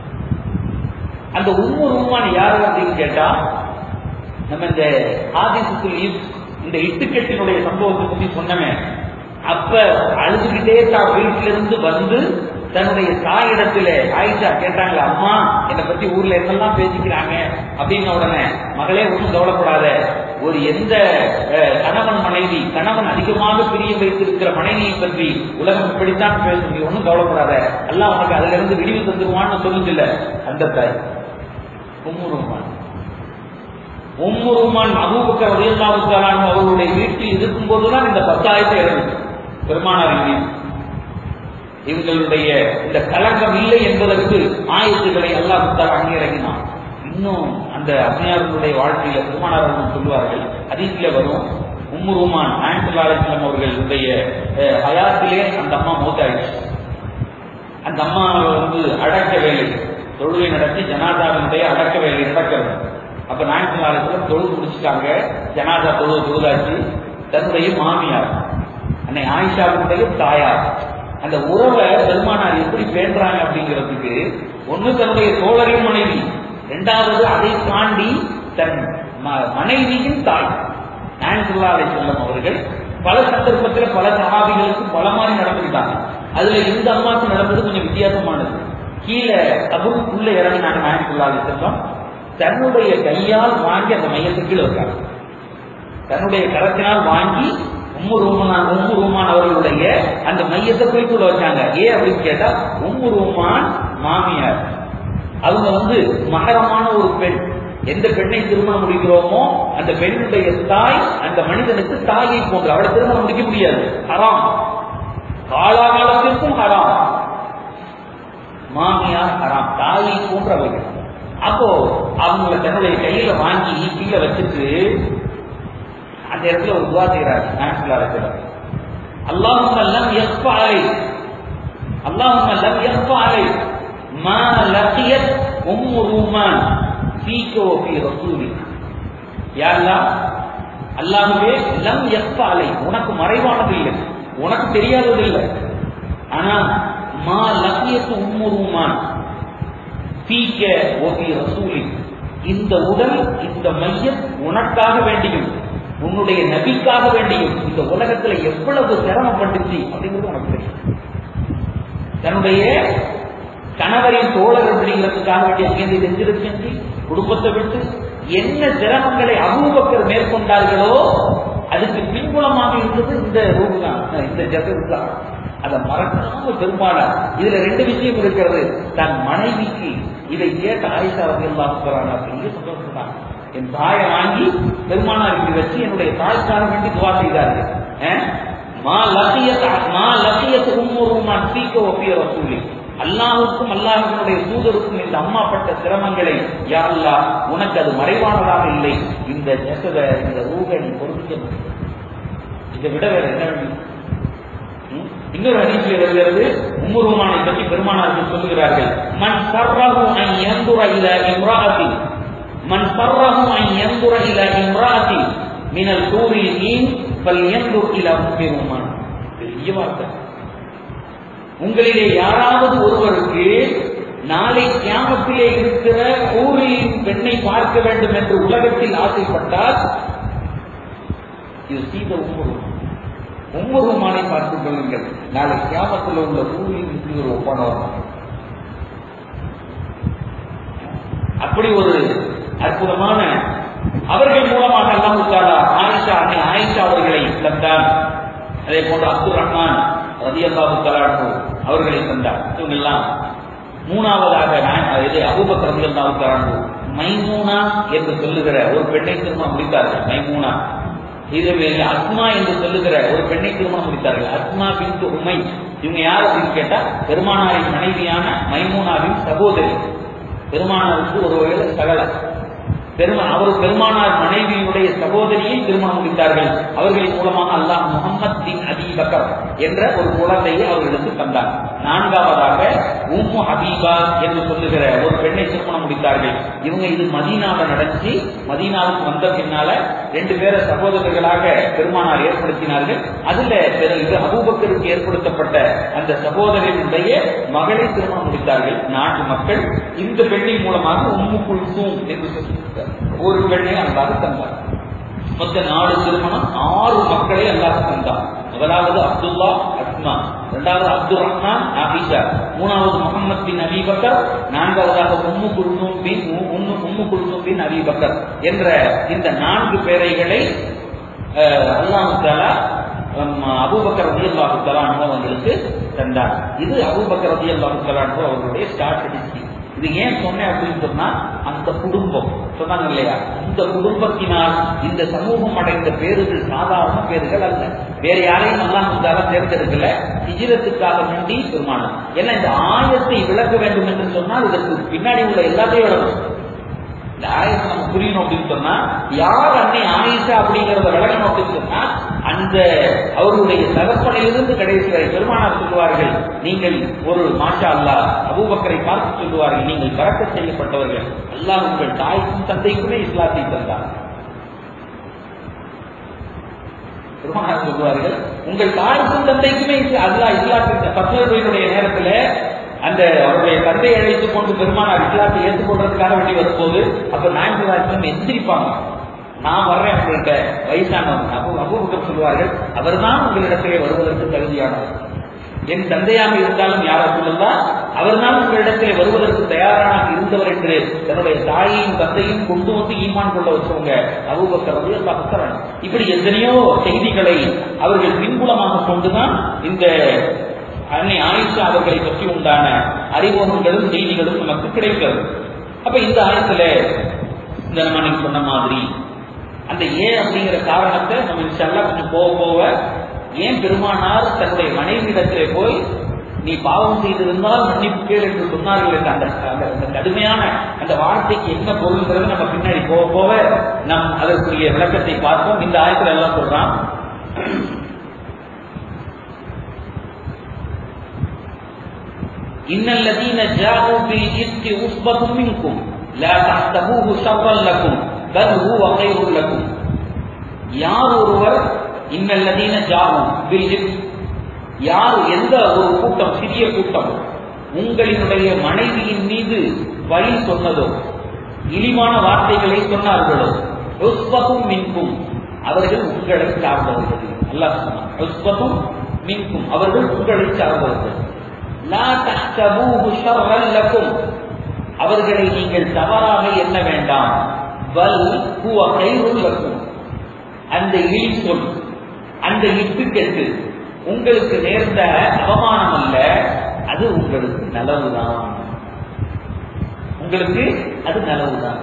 அந்த உம்மு ரூமான் யாரு அப்படின்னு கேட்டா நம்ம இந்த ஆதிசத்துல் இந்த இட்டுக்கட்டினுடைய சம்பவத்தை பத்தி சொன்னமே அப்ப அழுதுகிட்டே தான் வீட்டிலிருந்து வந்து தன்னுடைய தாயிடத்துல ஆயிஷா கேட்டாங்களா அம்மா என்னை பத்தி ஊர்ல என்னெல்லாம் பேசிக்கிறாங்க அப்படின்ன உடனே மகளே ஒன்றும் கவலைப்படாத ஒரு எந்த கணவன் மனைவி கணவன் அதிகமாக பிரிய வைத்திருக்கிற மனைவியை பற்றி உலகம் இப்படித்தான் பேசும் நீ ஒன்றும் கவலைப்படாத எல்லாம் உனக்கு அதுல இருந்து விடிவு தந்துருவான்னு சொல்லுதில்ல அந்த தாய் உம்முருமான் உம்முருமான் அபூபக்கர் ரலியல்லாஹு அவர்களுடைய வீட்டில் இருக்கும் போதுதான் இந்த பத்தாயிரத்தை இறங்குது பெருமானார் இவங்களுடைய இந்த கலங்கம் இல்லை என்பதற்கு ஆயத்துக்களை அல்லாஹ் தாலா அங்கீரங்கினான் இன்னும் அந்த அம்மையார்களுடைய வாழ்க்கையில பெருமானார் சொல்லுவார்கள் அதிகல வரும் உம்மு ரூமான் நாயன்சல்லா அலிஸ்லாம் அவர்களுடைய ஹயாத்திலே அந்த அம்மா மூத்தாயிடுச்சு அந்த அம்மா வந்து அடக்க வேலை தொழுகை நடத்தி ஜனாதாவினுடைய அடக்க வேலை நடக்கிறது அப்ப நாயன்சல்லா அலிஸ்லாம் தொழுது முடிச்சுட்டாங்க ஜனாதா தொழுது தொழுதாச்சு தன்னுடைய மாமியார் அன்னை ஆயிஷாவுடைய தாயார் அந்த உறவை பெருமானார் எப்படி பேண்டுறாங்க அப்படிங்கிறதுக்கு ஒண்ணு தன்னுடைய தோழரின் மனைவி இரண்டாவது அதை தாண்டி தன் மனைவியின் தாய் நாயன்சுல்லா அலை செல்லம் அவர்கள் பல சந்தர்ப்பத்தில் பல சகாபிகளுக்கு பல மாதிரி நடந்துக்கிட்டாங்க அதுல இந்த அம்மாவுக்கு நடந்தது கொஞ்சம் வித்தியாசமானது கீழே கபருக்குள்ள இறங்கினாங்க நாயன்சுல்லா அலை செல்லம் தன்னுடைய கையால் வாங்கி அந்த மையத்துக்கு கீழே வைக்காங்க தன்னுடைய கரத்தினால் வாங்கி உம்மு ரூமான் உம்மு ரூமான் அவர்களுடைய அந்த மையத்தை குறிப்புள்ள வச்சாங்க ஏன் அப்படின்னு கேட்டா உம்மு ரூமான் மாமியார் அவங்க வந்து மகரமான ஒரு பெண் எந்த பெண்ணை திருமணம் முடிக்கிறோமோ அந்த பெண்ணுடைய தாய் அந்த மனிதனுக்கு தாயை போன்று அவளை திருமணம் முடிக்க முடியாது ஹராம் காலாகாலத்திற்கும் ஹராம் மாமியார் ஹராம் தாயை போன்றவர்கள் அப்போ அவங்கள தன்னுடைய கையில வாங்கி கீழே வச்சுட்டு அந்த இடத்துல ஒரு துவா செய்கிறார் நாயசுல்லா இருக்கிறார் அல்லாஹும் லம் யஸ்ஃப அலை அல்லாஹும் லம் யஸ்ஃப அலை மா லகியத் உம்மு ரூமான் ஃபீக வ ஃபீ ரசூலிக் யா அல்லாஹ் அல்லாஹ்வே லம் யஃபாலை உனக்கு மறைவானது இல்லை உனக்கு தெரியாதது இல்லை ஆனா மா லக்கியத்து உம்முருமான் தீக்க ஓபி ரசூலி இந்த உடல் இந்த மையம் உனக்காக வேண்டியும் உன்னுடைய நபிக்காக வேண்டியும் இந்த உலகத்துல எவ்வளவு சிரமப்பட்டுச்சு அப்படிங்கிறது உனக்கு தெரியும் தன்னுடைய கணவரின் தோழர் அப்படிங்கிறதுக்காக வேண்டிய அங்கேருந்து நெஞ்சிருக்கி குடும்பத்தை விட்டு என்ன சிரமங்களை அபூபக்கர் மேற்கொண்டார்களோ அதுக்கு பின்புலமாக இருந்தது இந்த ரூபு தான் இந்த ஜசது தான் அதை மறக்காம பெரும்பாலார் இதுல ரெண்டு விஷயம் இருக்கிறது தன் மனைவிக்கு இதை கேட்ட ஆயிஷா வந்து எல்லாம் போறாங்க அப்படின்னு சந்தோஷம் என் தாயை வாங்கி பெருமானார் இப்படி வச்சு என்னுடைய தாய்க்காக வேண்டி துவா செய்தார்கள் அஹ்? மா லக்கியத் மா லக்கியத் உம்முருமான் சீக்க ஒப்பிய ரசூலி அல்லாஹுக்கும் அல்லாஹினுடைய தூதருக்கும் இந்த அம்மா பட்ட சிரமங்களை யா அல்லாஹ் உனக்கு அது மறைவானதாக இல்லை இந்த ஜசத இந்த ரூகை நீ பொறுத்துக்க இதை விட வேற என்ன வேண்டும் ம்? இன்னொரு ஹதீஸில் வருகிறது உம்முருமானை பற்றி பெருமானார்கள் சொல்லுகிறார்கள் மன் சர்ரஹு அன் யந்துர இல இம்ராஅத்தி மன் சர்ரஹு அன் யந்துர இல இம்ராஅத்தி மினல் தூரில் ஈன் ஃபல்யந்துர் இல உம்மிருமான் பெரிய வார்த்தை உங்களிலே யாராவது ஒருவருக்கு நாளை கியாமத்திலே இருக்கிற ஊரில் பெண்ணை பார்க்க வேண்டும் என்று உலகத்தில் ஆசைப்பட்டால் இது சீத உம்முருமான் உம்முருமானை பார்த்துக் கொள்ளுங்கள் நாளை கியாமத்தில் உள்ள ஊரில் இப்படி ஒரு ஒப்பனம் அப்படி ஒரு அற்புதமான அவர்கள் மூலமாக அல்லாஹ் தாலா ஆயிஷா அன்னை ஆயிஷா அவர்களை தந்தார் அதே போன்று அப்துல் ரஹ்மான் ரதி அல்லாஹு தலானு அவர்களை தந்தார் இவங்க எல்லாம் மூணாவதாக நான் இது அபூபக்கர் ரதி அல்லாஹு தலானு மைமூனா என்று சொல்லுகிற ஒரு பெண்ணை திருமணம் முடித்தார்கள் மைமூனா இதுவே அஸ்மா என்று சொல்லுகிற ஒரு பெண்ணை திருமணம் முடித்தார்கள் அஸ்மா பின் உமை இவங்க யார் அப்படின்னு கேட்டா பெருமானாரின் மனைவியான மைமூனாவின் சகோதரி பெருமானாருக்கு ஒரு வகையில சகல பெருமா அவர் பெருமானார் மனைவியுடைய சகோதரியை திருமணம் முடித்தார்கள் அவர்களின் மூலமாக அல்லாஹ் முகமது பின் அபி பக்கர் என்ற ஒரு குழந்தையை அவர்களுக்கு தந்தார் நான்காவதாக உம்மு ஹபீபா என்று சொல்லுகிற ஒரு பெண்ணை திருமணம் முடித்தார்கள் இவங்க இது மதீனாவை நடத்தி மதீனாவுக்கு வந்த பின்னால ரெண்டு பேரை சகோதரர்களாக பெருமானார் ஏற்படுத்தினார்கள் அதுல பிறகு இது அபூபக்கருக்கு ஏற்படுத்தப்பட்ட அந்த சகோதரனுடைய மகளை திருமணம் முடித்தார்கள் நாட்டு மக்கள் இந்த பெண்ணின் மூலமாக உம்மு குல்சூம் என்று சொல்லியிருக்கிறார் ஒரு பெண்ணை அல்லாது தந்தார் மொத்த நாடு திருமணம் ஆறு மக்களை அல்லாது தந்தார் முதலாவது அப்துல்லா அஸ்மா இரண்டாவது அப்துல் ரஹ்மான் ஆபிஷா மூணாவது முகமது பின் அபிபக்கர் நான்காவதாக உம்மு குல்சூம் பின் உம்மு உம்மு குல்சூம் பின் அபிபக்கர் என்ற இந்த நான்கு பேரைகளை அல்லாஹு தாலா அபூபக்கர் ரதி அல்லாஹு தலான் அவர்களுக்கு தந்தார் இது அபூபக்கர் ரதி அல்லாஹு தலான் அவர்களுடைய ஸ்டார்ட் ஹிஸ்டரி இது ஏன் சொன்னேன் அப்படின்னு சொன்னா அந்த குடும்பம் சொன்னாங்க இல்லையா இந்த குடும்பத்தினால் இந்த சமூகம் அடைந்த பேருகள் சாதாரண பேர்கள் அல்ல வேற யாரையும் அல்லாஹ் முந்தால தேர்ந்தெடுக்கல ஹிஜிரத்துக்காக வேண்டி பெருமானம் ஏன்னா இந்த ஆயத்தை விளக்க வேண்டும் என்று சொன்னால் இதற்கு பின்னாடி உள்ள எல்லாத்தையும் விளக்கணும் இந்த ஆயத்தை நம்ம புரியணும் அப்படின்னு சொன்னா யார் அன்னை ஆயிஷா அப்படிங்கறத விளக்கணும் அப்படின்னு சொன்னா அந்த அவருடைய தகப்பனிலிருந்து கடைசி வரை பெருமானார் சொல்லுவார்கள் நீங்கள் ஒரு மாஷா அல்லா அபூபக்கரை பார்த்து சொல்லுவார்கள் நீங்கள் பறக்க செய்யப்பட்டவர்கள் அல்லாஹ் உங்கள் தாய்க்கும் தந்தைக்குமே இஸ்லாத்தை தந்தார் பெருமானார் சொல்லுவார்கள் உங்கள் தாய்க்கும் தந்தைக்குமே அல்லாஹ் இஸ்லாத்தை பத்துவர்களுடைய நேரத்துல அந்த அவருடைய தந்தை அழைத்துக் கொண்டு பெருமானார் இஸ்லாத்தை ஏற்றுக்கொள்றதுக்காக வேண்டி வரும்போது அப்ப நாயகம் எந்திரிப்பாங்க நான் வர்றேன் உங்கள்கிட்ட வயசானவங்க அபு அபூபக்கர் சொல்வார்கள் அவர்தான் உங்களிடத்திலே வருவதற்கு தகுதியானவர் என் தந்தையாக இருந்தாலும் யாரா சொல்லா அவர்தான் உங்களிடத்திலே வருவதற்கு தயாராக இருந்தவர் என்று தன்னுடைய தாயையும் தந்தையும் கொண்டு வந்து ஈமான் கொள்ள வச்சவங்க அபூபக்கர் வந்து எல்லா பக்கரன் இப்படி எத்தனையோ செய்திகளை அவர்கள் பின்புலமாக கொண்டுதான் இந்த அன்னை ஆயிஷா அவர்களை பற்றி உண்டான அறிமுகங்களும் செய்திகளும் நமக்கு கிடைக்கிறது அப்ப இந்த ஆயத்துல இந்த நம்ம அன்னைக்கு சொன்ன மாதிரி அந்த ஏன் அப்படிங்கிற காரணத்தை நம்ம இன்ஷால்லா கொஞ்சம் போக போக ஏன் பெருமானார் தன்னுடைய மனைவியிடத்திலே போய் நீ பாவம் செய்திருந்தால் மன்னிப்பு கேள் என்று சொன்னார்கள் என்ற அந்த அந்த- அந்த கடுமையான அந்த வார்த்தைக்கு என்ன பொருள்ங்கிறது நம்ம பின்னாடி போக போக நம் அதற்குரிய விளக்கத்தை பார்ப்போம் இந்த ஆயத்துல எல்லாம் சொல்றான் إن الذين جاءوا بالإفك عصبة منكم لا تحسبوه شرا لكم بل هو خير لكم யார் ஒருவர் இன்னல்லதீன ஜாவும் பில் யார் எந்த ஒரு கூட்டம் சிறிய கூட்டம் உங்களினுடைய மனைவியின் மீது வழி சொன்னதோ இழிவான வார்த்தைகளை சொன்னார்களோ யுஸ்பகும் மின்கும் அவர்கள் உங்களை சார்ந்தவர்கள் அல்லாஹ் சொன்னான் யுஸ்பகும் மின்கும் அவர்கள் உங்களை சார்ந்தவர்கள் லா தஹ்சபூஹு ஷர்ரன் லக்கும் அவர்களை நீங்கள் தவறாக எண்ண வேண்டாம் பல் ஹுவ கைருல் லக்கும் அந்த இழி சொல் அந்த இட்டுக்கெட்டு உங்களுக்கு நேர்ந்த அவமானம் அல்ல அது உங்களுக்கு நலவுதான் உங்களுக்கு அது நலவுதான்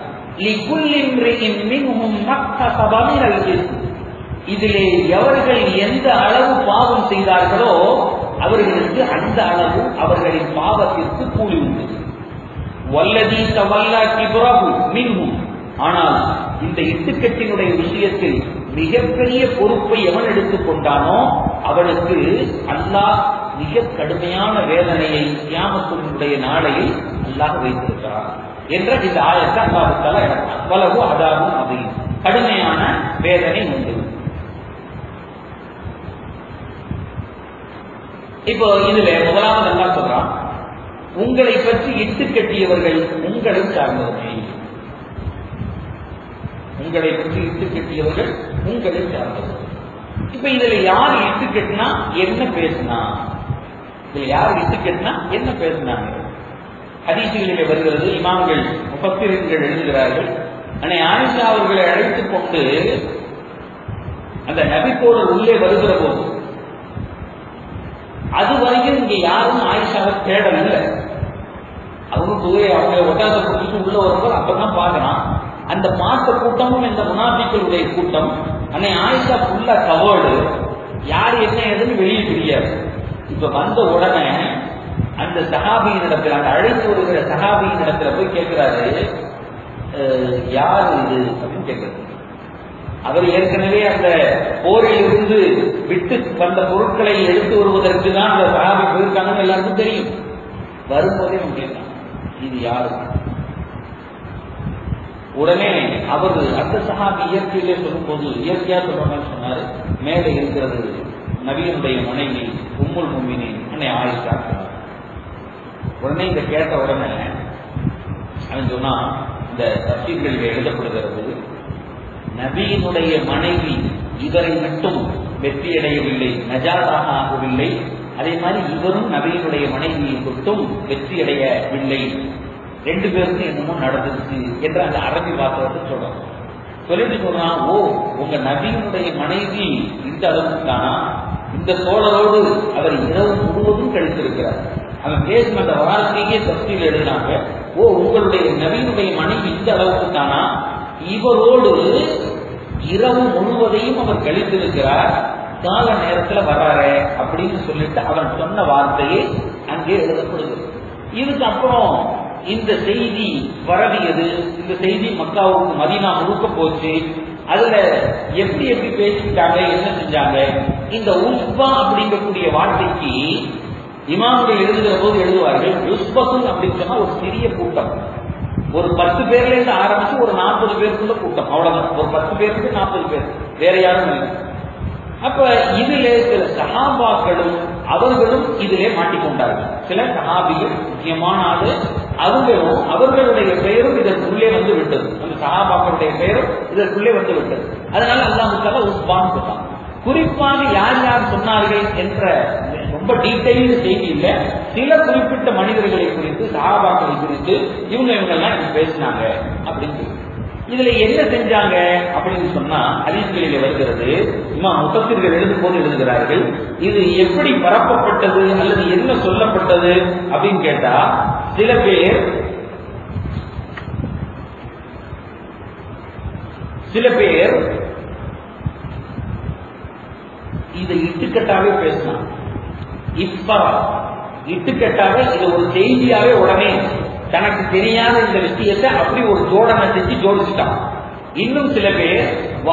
இதிலே எவர்கள் எந்த அளவு பாவம் செய்தார்களோ அவர்களுக்கு அந்த அளவு அவர்களின் பாவத்திற்கு கூலி உண்டு வல்லதி தவல்லா கிபுரகு மின்ஹும் ஆனால் இந்த இட்டுக்கட்டினுடைய விஷயத்தில் மிகப்பெரிய பொறுப்பை எவன் எடுத்துக் கொண்டானோ அவனுக்கு அல்லாஹ் மிக கடுமையான வேதனையை கியாமத்தினுடைய நாளையில் அல்லாஹ் வைத்திருக்கிறார் என்ற இந்த ஆயத்தை அல்லாஹால இடத்தான் வலவு அதாவும் அதையும் கடுமையான வேதனை உண்டு இப்போ இதுல முதலாவது என்ன சொல்றான் உங்களை பற்றி இட்டு கட்டியவர்கள் உங்களை சார்ந்தவர்கள் உங்களை பற்றி இட்டு கட்டியவர்கள் உங்களை சார்ந்தவர்கள் இப்ப இதுல யார் இட்டு கட்டினா என்ன பேசினா இதுல யார் இட்டு கட்டினா என்ன பேசினாங்க ஹதீசுகளிலே வருகிறது இமாம்கள் முப்பத்திரங்கள் எழுதுகிறார்கள் அன்னை ஆயிஷா அவர்களை அழைத்துக் கொண்டு அந்த நபித்தோழர் உள்ளே வருகிற போது அது வரைக்கும் இங்க யாரும் ஆயிஷாவை தேடல அவங்க தூய அவங்க ஒட்டாத கூட்டிட்டு உள்ள வரும்போது அப்பதான் பாக்குறான் அந்த பார்த்த கூட்டமும் இந்த முனாபிக்களுடைய கூட்டம் அன்னை ஆயிஷா ஃபுல்லா கவர்டு யார் என்ன ஏதுன்னு வெளியே தெரியாது இப்ப வந்த உடனே அந்த சஹாபியின் இடத்துல அந்த அழைத்து வருகிற சஹாபியின் இடத்துல போய் கேட்கிறாரு யார் இது அப்படின்னு கேட்கிறாரு அவர் ஏற்கனவே அந்த போரில் இருந்து விட்டு வந்த பொருட்களை எடுத்து வருவதற்கு தான் அந்த சஹாபி போயிருக்காங்கன்னு எல்லாருக்கும் தெரியும் வரும்போதே அவன் கேட்டான் இது யாரு உடனே அவர் அந்த சஹாபி இயற்கையிலே சொல்லும்போது இயற்கையா சொல்றோம்னு சொன்னாரு மேலே இருக்கிறது நபியனுடைய மனைவி உம்முல் மும்மினி அன்னை ஆயிஷா சொன்னார் உடனே இதை கேட்ட உடனே அவன் சொன்னா இந்த தப்சீர்களில் எழுதப்படுகிறது நபியினுடைய மனைவி இவரை மட்டும் வெற்றியடையவில்லை நஜாதாக ஆகவில்லை அதே மாதிரி இவரும் நபியினுடைய மனைவியை மட்டும் வெற்றியடையவில்லை ரெண்டு பேருக்கும் என்னமோ நடந்துச்சு என்ற அந்த அரபி வாசகத்தை சொல்றோம் சொல்லிட்டு சொன்னா ஓ உங்க நபியினுடைய மனைவி இந்த அளவுக்கு தானா இந்த தோழரோடு அவர் இரவு முழுவதும் கழித்திருக்கிறார் அவன் பேசின அந்த வார்த்தையே தப்தியில் எழுதினாங்க ஓ உங்களுடைய நபியினுடைய மனைவி இந்த அளவுக்கு தானா இவரோடு இரவு முழுவதையும் அவர் கழித்திருக்கிறார் கால நேரத்துல வர்றாரு அப்படின்னு சொல்லிட்டு அவன் சொன்ன வார்த்தையை அங்கே எழுதப்படுகிறது இதுக்கு அப்புறம் இந்த செய்தி பரவியது இந்த செய்தி மக்காவுக்கு மதினா முழுக்க போச்சு அதுல எப்படி எப்படி பேசிக்கிட்டாங்க என்ன செஞ்சாங்க இந்த உஸ்பா அப்படிங்கக்கூடிய வார்த்தைக்கு இமாமுடைய எழுதுகிற போது எழுதுவார்கள் யுஸ்பகுன் அப்படின்னு சொன்னா ஒரு சிறிய கூட்டம் ஒரு பத்து பேர்ல இருந்து ஆரம்பிச்சு ஒரு நாற்பது பேருக்குள்ள கூட்டம் அவ்வளவுதான் ஒரு பத்து பேருக்கு நாற்பது பேர் வேற யாரும் இல்லை அப்ப இதிலே சில சகாபாக்களும் அவர்களும் இதிலே மாட்டிக்கொண்டார்கள் சில சகாபிகள் முக்கியமான ஆளு அவங்களும் அவர்களுடைய பெயரும் இதற்குள்ளே வந்து விட்டது அந்த சகாபாக்களுடைய பெயரும் இதற்குள்ளே வந்து விட்டது அதனால அல்லாஹுக்காக உஸ்பான் சொன்னான் குறிப்பாக யார் யார் சொன்னார்கள் என்ற ரொம்ப டீட்டெயில்டு செய்தி இல்ல சில குறிப்பிட்ட மனிதர்களை குறித்து சகாபாக்களை குறித்து இவங்க இவங்க எல்லாம் இப்படி பேசினாங்க அப்படின்னு சொல்லி இதுல என்ன செஞ்சாங்க அப்படின்னு சொன்னா ஹதீஸ்களிலே வருகிறது இம்மா முத்தத்திற்கு எழுதும் போது எழுதுகிறார்கள் இது எப்படி பரப்பப்பட்டது அல்லது என்ன சொல்லப்பட்டது அப்படின்னு கேட்டா சில பேர் சில பேர் இதை இட்டுக்கட்டாவே பேசினான் இப்பரா இட்டுக்கட்டாவே இது ஒரு செய்தியாவே உடனே தனக்கு தெரியாத இந்த விஷயத்தை அப்படி ஒரு ஜோடனை செஞ்சு ஜோடிச்சுட்டான் இன்னும் சில பேர்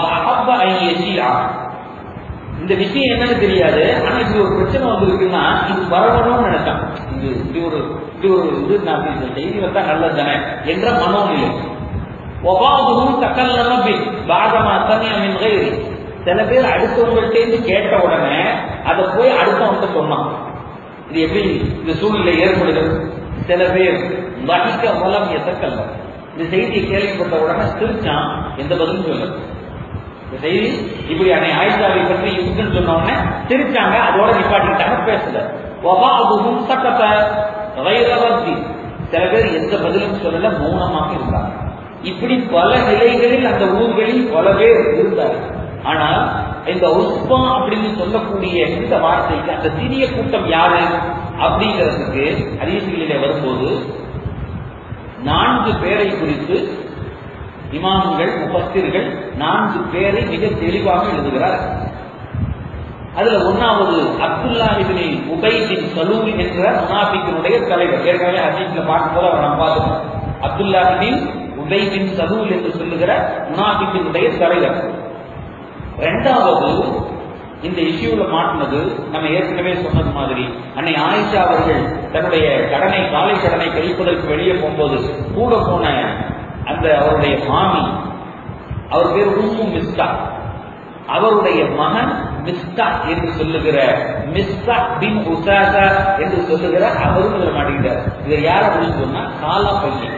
இந்த விஷயம் என்னன்னு தெரியாது ஆனா இப்படி ஒரு பிரச்சனை வந்திருக்குன்னா இது வரணும்னு நினைச்சான் இது இப்படி ஒரு இப்படி ஒரு இது நான் இந்த செய்தி வந்தா நல்லது தானே என்ற மனோநிலை ஒபாதுவும் தக்கல்லம பின் பாதமா சமய மின் கைரி சில பேர் அடுத்தவங்கள்ட்ட கேட்ட உடனே அதை போய் அடுத்தவங்க சொன்னான் இது எப்படி இந்த சூழ்நிலை ஏற்படுகிறது சில பேர் வகிக்க மூலம் எதற்கல்ல இந்த செய்தியை கேள்விப்பட்ட உடனே சிரிச்சான் எந்த பதிலும் சொல்லல இந்த செய்தி இப்படி அன்னை ஆயிஷாவை பற்றி இருக்குன்னு சொன்ன உடனே சிரிச்சாங்க அதோட நிப்பாட்டிக்கிட்டாங்க பேசல வபாதுஹும் சக்கத்த கைரவர்த்தி சில பேர் எந்த பதிலும் சொல்லல மௌனமாக இருந்தாங்க இப்படி பல நிலைகளில் அந்த ஊர்களில் பல பேர் இருந்தார்கள் ஆனால் இந்த உஸ்பா அப்படின்னு சொல்லக்கூடிய இந்த வார்த்தைக்கு அந்த சிறிய கூட்டம் யாரு அப்படிங்கிறதுக்கு அறிவியலிலே வரும்போது நான்கு பேரை குறித்து இமாம்கள் முபஸ்திர்கள் நான்கு பேரை மிக தெளிவாக எழுதுகிறார் அதுல ஒன்னாவது அப்துல்லா இபின் உபைதின் சலூல் என்ற முனாபிக்கினுடைய தலைவர் ஏற்கனவே ஹதீஸ்ல பார்க்கும்போது அவர் நம்ம பார்த்துக்கோம் அப்துல்லா இபின் உபைதின் சலூல் என்று சொல்லுகிற முனாபிக்கினுடைய தலைவர் ரெண்டாவது இந்த இஷ்யூல மாட்டினது நம்ம ஏற்கனவே சொன்னது மாதிரி அன்னை ஆயிஷா அவர்கள் தன்னுடைய கடனை காலை கடனை கழிப்பதற்கு வெளியே போகும்போது கூட போன அந்த அவருடைய மாமி அவர் பேர் உம்மு மிஸ்டா அவருடைய மகன் மிஸ்டா என்று சொல்லுகிற மிஸ்டா பின் உசாசா என்று சொல்லுகிற அவரும் இதில் மாட்டிக்கிட்டார் இதை யார் அப்படின்னு சொன்னா காலா பையன்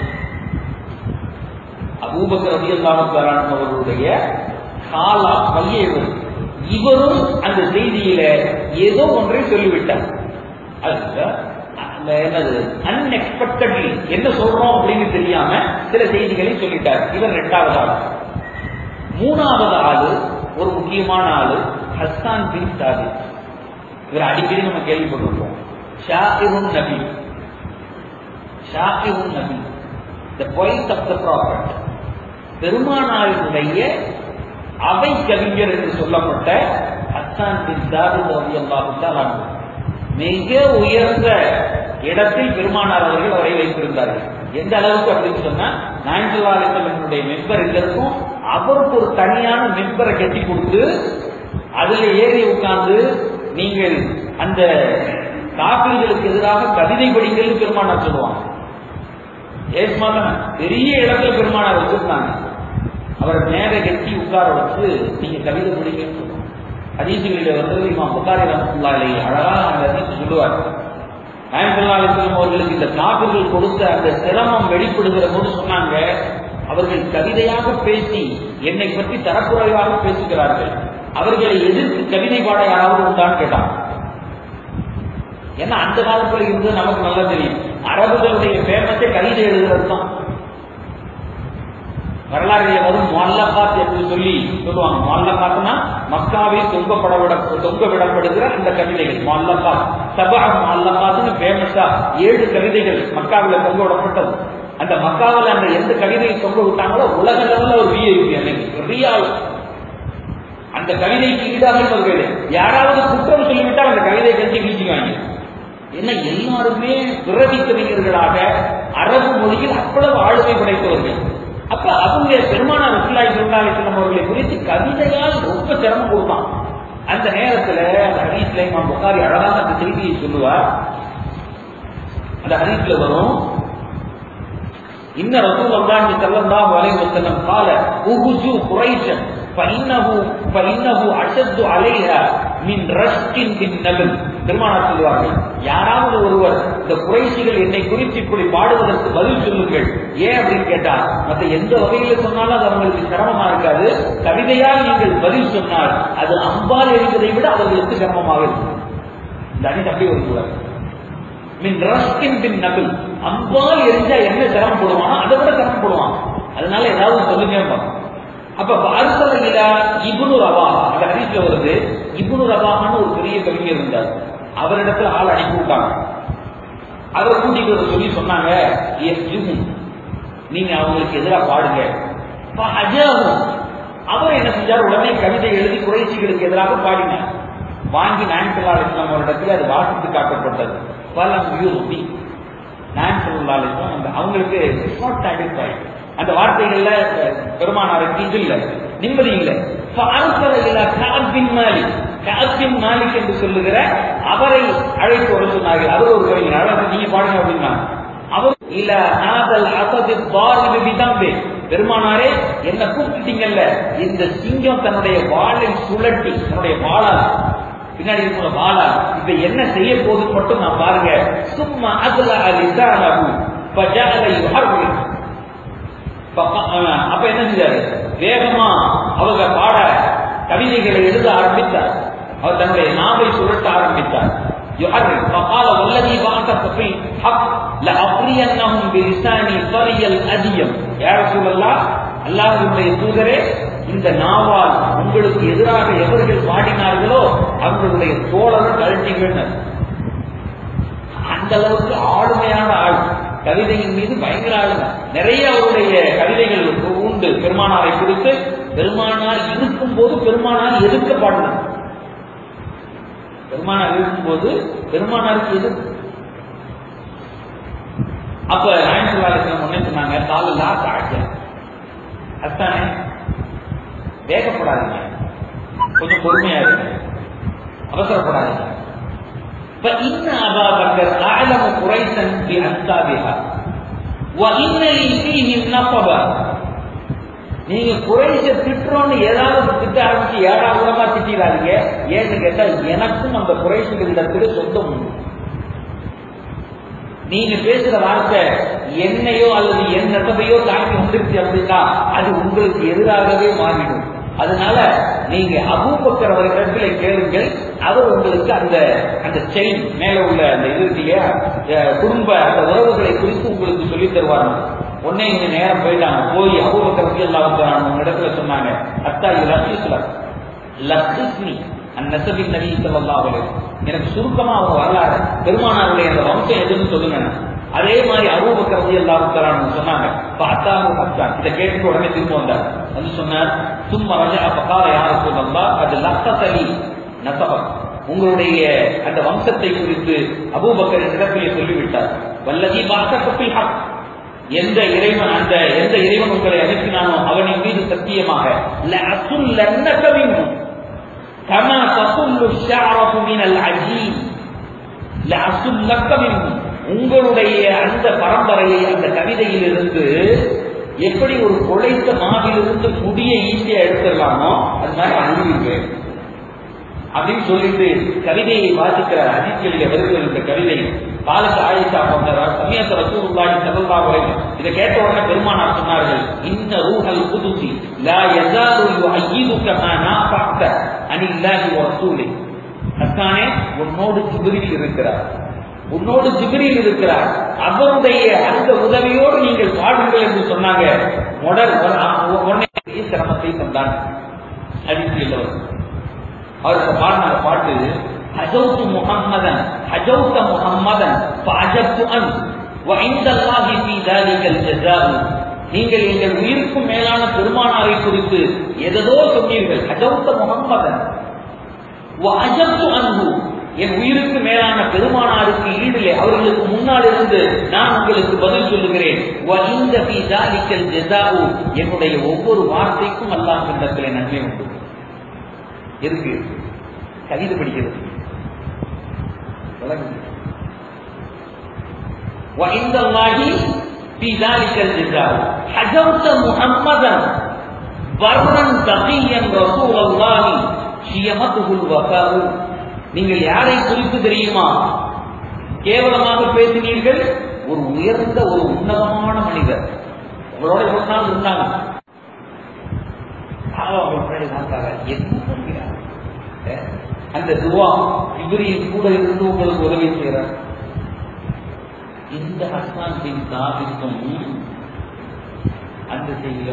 அபூபக்கர் ரவி அல்லாமத்தாரான் அவர்களுடைய காலா பையன் இவர் இவரும் அந்த செய்தியில ஏதோ ஒன்றை சொல்லிவிட்டார் அது அந்த என்னது அன்எக்ஸ்பெக்டட்லி என்ன சொல்றோம் அப்படின்னு தெரியாம சில செய்திகளை சொல்லிட்டார் இவர் ரெண்டாவது ஆள் மூணாவது ஆளு ஒரு முக்கியமான ஆளு ஹஸ்தான் பின் சாபித் இவர் அடிக்கடி நம்ம கேள்விப்பட்டிருக்கோம் ஷாஹிருன் நபி ஷாஹிருன் நபி the poets of the prophet பெருமானாரினுடைய அவை கவிஞர் என்று சொல்லப்பட்ட ஹஸ்தான் பின் சாபித் ரவி அல்லாஹு மிக உயர்ந்த இடத்தில் பெருமானார் அவர்கள் அவரை வைத்திருந்தார்கள் எந்த அளவுக்கு அப்படின்னு சொன்னா நாயன்சல்லா அலிசல்லனுடைய மெம்பர் எங்க இருக்கும் அவருக்கு ஒரு தனியான மெம்பரை கட்டி கொடுத்து அதுல ஏறி உட்கார்ந்து நீங்கள் அந்த காப்பீடுகளுக்கு எதிராக கவிதை படிங்கள்னு பெருமானார் சொல்லுவாங்க ஏஸ்மாதான் பெரிய இடத்துல பெருமானார் வச்சிருந்தாங்க அவரை மேல கட்டி உட்கார வச்சு நீங்க கவிதை படிங்கன்னு சொல்லுவாங்க ஹதீசுகளில் வந்து இமாம் புகாரி ரஹ்மத்துல்லாஹி அழகாக அந்த ஹதீஸ் சொல்லுவார் நாயகல்லா அலிஸ்லாம் அவர்களுக்கு இந்த காபிர்கள் கொடுத்த அந்த சிரமம் வெளிப்படுகிற போது சொன்னாங்க அவர்கள் கவிதையாக பேசி என்னை பற்றி தரக்குறைவாக பேசுகிறார்கள் அவர்களை எதிர்த்து கவிதை பாட யாராவது உண்டான்னு கேட்டான் ஏன்னா அந்த காலத்துல இருந்து நமக்கு நல்லா தெரியும் அரபுகளுடைய பேமஸே கவிதை எழுதுறது தான் வரலாறுல வரும் மொல்லகாத் என்று சொல்லி சொல்லுவாங்க மொல்லகாத்னா மக்காவில் தொங்கப்பட விட தொங்க விடப்படுகிற அந்த கவிதைகள் மொல்லகாத் சபா மொல்லகாத்னு ஃபேமஸா ஏழு கவிதைகள் மக்காவில் தொங்க விடப்பட்டது அந்த மக்காவில் அந்த எந்த கவிதையை தொங்க விட்டாங்களோ உலக லெவலில் ஒரு விஐபி அன்னைக்கு பெரிய ஆள் அந்த கவிதைக்கு ஈடாக இவர்கள் யாராவது குற்றம் சொல்லிவிட்டால் அந்த கவிதை கழிச்சு வீசிக்குவாங்க ஏன்னா எல்லாருமே பிறவி கவிஞர்களாக அரபு மொழியில் அவ்வளவு ஆளுமை படைத்தவர்கள் அப்ப அவங்க பெருமான ரசுல்லாய் சுல்லாலி செல்லம் அவர்களை குறித்து கவிதையால் ரொம்ப சிரமம் கொடுப்பான் அந்த நேரத்துல அந்த ஹரீஸ்ல இமாம் புகாரி அழகாக அந்த செய்தியை சொல்லுவார் அந்த ஹரீஸ்ல வரும் இன்ன ரசூல் அல்லாஹி ஸல்லல்லாஹு அலைஹி வஸல்லம் قال اغزو قريشا فانه فانه اشد عليها من رشق بالنبل பெருமானார் சொல்லுவார்கள் யாராவது ஒருவர் இந்த குறைசிகள் என்னை குறித்து இப்படி பாடுவதற்கு பதில் சொல்லுங்கள் ஏன் அப்படின்னு கேட்டா மற்ற எந்த வகையில சொன்னாலும் அது அவங்களுக்கு சிரமமா இருக்காது கவிதையால் நீங்கள் பதில் சொன்னால் அது அம்பால் எரிவதை விட அவர்களுக்கு சிரமமாக இருக்கும் இந்த அணி தப்பி வருகிறார் மின் ரஷ்கின் பின் நபில் அம்பால் எரிஞ்சா என்ன சிரமப்படுவானோ அதை விட சிரமப்படுவான் அதனால ஏதாவது சொல்லுங்க அப்ப பார்சலையில இபுனு ரவா அந்த ஹரிஸ்ல வருது இபுனு ரவான்னு ஒரு பெரிய கவிஞர் இருந்தார் அவரிடத்துல ஆள் அனுப்பி விட்டாங்க அவரை கூட்டிட்டு வர சொல்லி சொன்னாங்க நீங்க அவங்களுக்கு எதிராக பாடுங்க அஜாகும் அவர் என்ன செஞ்சார் உடனே கவிதை எழுதி குறைச்சிகளுக்கு எதிராக பாடினார் வாங்கி நாயன்சல்லா இஸ்லாம் அவரிடத்தில் அது வாசித்து காட்டப்பட்டது பலம் யூபி நாயன்சல்லா இஸ்லாம் அந்த அவங்களுக்கு நாட் சாட்டிஸ்ஃபை அந்த வார்த்தைகள்ல பெருமானாருக்கு இது இல்லை நிம்மதி இல்லை காபின் மாலிக் என்று சொல்லுகிற அவரை அழைத்து வர சொன்னார்கள் அவர் ஒரு கவிஞர் அழகு நீங்க பாடுங்க அப்படின்னா அவர் இல்ல நாதல் அசதி பாரிபி விதம்பே பெருமானாரே என்ன கூப்பிட்டீங்கல்ல இந்த சிங்கம் தன்னுடைய வாளை சுழட்டி தன்னுடைய வாளால் பின்னாடி இருக்கிற வாளா இப்ப என்ன செய்ய போகுது மட்டும் நான் பாருங்க சும்மா அதுல லிசானஹு ஃபஜஅல யுஹர்ரிக் அப்ப என்ன செஞ்சாரு வேகமா அவங்க பாட கவிதைகளை எழுத ஆரம்பித்தார் அவர் தன்னுடைய நாவை சுழட்ட ஆரம்பித்தார் يحرك فقال والذي بعثك في الحق لأطرينهم بلساني طري الأديم يا رسول الله அல்லாஹ்வுடைய தூதரே இந்த நாவால் உங்களுக்கு எதிராக எவர்கள் பாடினார்களோ அவர்களுடைய தோழர்கள் கழட்டிவிட்டனர் அந்த அளவுக்கு ஆளுமையான ஆள் கவிதையின் மீது பயங்கர ஆளுமை நிறைய அவருடைய கவிதைகள் உண்டு பெருமானாரை குறித்து பெருமானார் இருக்கும் போது பெருமானார் எதிர்க்க பாடினார் பெருமானார் இருக்கும்போது பெருமானாருக்கு எதிர்ப்பு அப்ப நாயன்சுல்லாசனம் ஒன்னே சொன்னாங்க தாலுலா தாழ்ச்ச அத்தானே வேகப்படாதீங்க கொஞ்சம் பொறுமையா இருங்க அவசரப்படாதீங்க فإن أبا بكر أعلم قريشا بأنسابها وإن لي فيهم نصبا நீங்க குறைச திட்டுறோம்னு ஏதாவது திட்ட ஆரம்பிச்சு ஏழாம் உரமா திட்டிடாதீங்க ஏன்னு கேட்டா எனக்கும் அந்த குறைசுகளிடத்துல சொந்தம் உண்டு நீங்க பேசுற வார்த்தை என்னையோ அல்லது என் நசபையோ தாக்கி வந்துருச்சு அப்படின்னா அது உங்களுக்கு எதிராகவே மாறிடும் அதனால நீங்க அபூபக்கர் அவர்களிடத்துல கேளுங்கள் அவர் உங்களுக்கு அந்த அந்த செயின் மேல உள்ள அந்த இது இருக்கு இல்லையா அஹ் குடும்ப அந்த உறவுகளை குறித்து உங்களுக்கு சொல்லி தருவாங்க உடனே இங்க நேரம் போயிட்டாங்க போய் அபூபக்கர் ரவி அல்லாவுக்கு உங்க இடத்துல சொன்னாங்க அத்தா இது லட்சிஸ்லாம் லட்சிஸ்னி அந்நசபின் நபி ஸல்லல்லாஹு அலைஹி வஸல்லம். எனக்கு சுருக்கமா அவங்க வரலாறு பெருமானாருடைய அந்த வம்சம் எதுன்னு சொல்லுங்க அதே மாதிரி அபூபக்கர் ரவி அல்லாவுக்கு சொன்னாங்க பார்த்தாங்க ஹஸ்தான் இதை கேட்டு உடனே திரும்ப வந்தார் வந்து சொன்னார் சும்மா ரஜா பகால யார சொல்லலாம் அது லத்தலி நசபம் உங்களுடைய அந்த வம்சத்தை குறித்து அபூபக்கர் இடத்திலே சொல்லிவிட்டார் வல்லதி பாசப்பில் ஹக் எந்த இறைவன் அந்த எந்த இறைவன் உங்களை அனுப்பினானோ அவனின் மீது சத்தியமாக لأصلنك منهم كما تصل الشعرة من العجين لأصلك منهم உங்களுடைய அந்த பரம்பரையை அந்த கவிதையிலிருந்து எப்படி ஒரு குழைத்த மாவிலிருந்து புதிய ஈஸியா எடுத்துடலாமோ அது மாதிரி அனுப்பிடுவேன் அப்படின்னு சொல்லிட்டு கவிதையை வாசிக்கிறார் அதிர்ச்சியிலே வருகிறது இந்த கவிதை காலத்து ஆயிஷா போன்றார் சமயத்த ரசூலுல்லாஹி ஸல்லல்லாஹு அலைஹி இதை கேட்ட உடனே பெருமானார் சொன்னார்கள் இன்ன ரூஹல் குதுசி லா யஸாலு யுஅய்யிதுக மா நாஃபஅத அனில்லாஹி வ ரசூலி ஹஸ்ஸானே உன்னோடு ஜிப்ரீல் இருக்கிறார் உன்னோடு ஜிப்ரீல் இருக்கிறார் அவருடைய அந்த உதவியோடு நீங்கள் பாடுங்கள் என்று சொன்னாங்க உடல் உடனே சிரமத்தை தந்தான் அதிர்ச்சியில் வரும் அவருக்கு பாடின பாட்டு ஹஜௌத்து முஹம்மதன் ஹஜௌத்த முஹம்மதன் ஃபஅஜப்து அன் وعند الله في ذلك الجزاء நீங்கள் எங்கள் உயிருக்கும் மேலான பெருமானாரை குறித்து எதோ சொன்னீர்கள் ஹஜௌத்த முஹம்மதன் وعجبت عنه என் உயிருக்கு மேலான பெருமானாருக்கு ஈடிலே அவர்களுக்கு முன்னால் இருந்து நான் உங்களுக்கு பதில் சொல்லுகிறேன் وَعِنْدَ فِي ذَلِكَ الْجَزَاءُ என்னுடைய ஒவ்வொரு வார்த்தைக்கும் அல்லாஹ் கண்டத்திலே நன்மை உண்டு எதுக்கு கவிதை படிக்கிறது وعند الله في ذلك الجزاء حجرت محمدا برا تقيا رسول الله شيمته الوفاء நீங்கள் யாரை குறித்து தெரியுமா கேவலமாக பேசினீர்கள் ஒரு உயர்ந்த ஒரு உன்னதமான மனிதர் உங்களோட ஒரு நாள் இருந்தாங்க என்ன சொல்கிறார் அந்த துவா இவரையும் கூட இருந்து உங்களுக்கு உதவி செய்கிறார் இந்த ஹஸ்தான் பின் சாபிக்கும் அந்த செய்தியில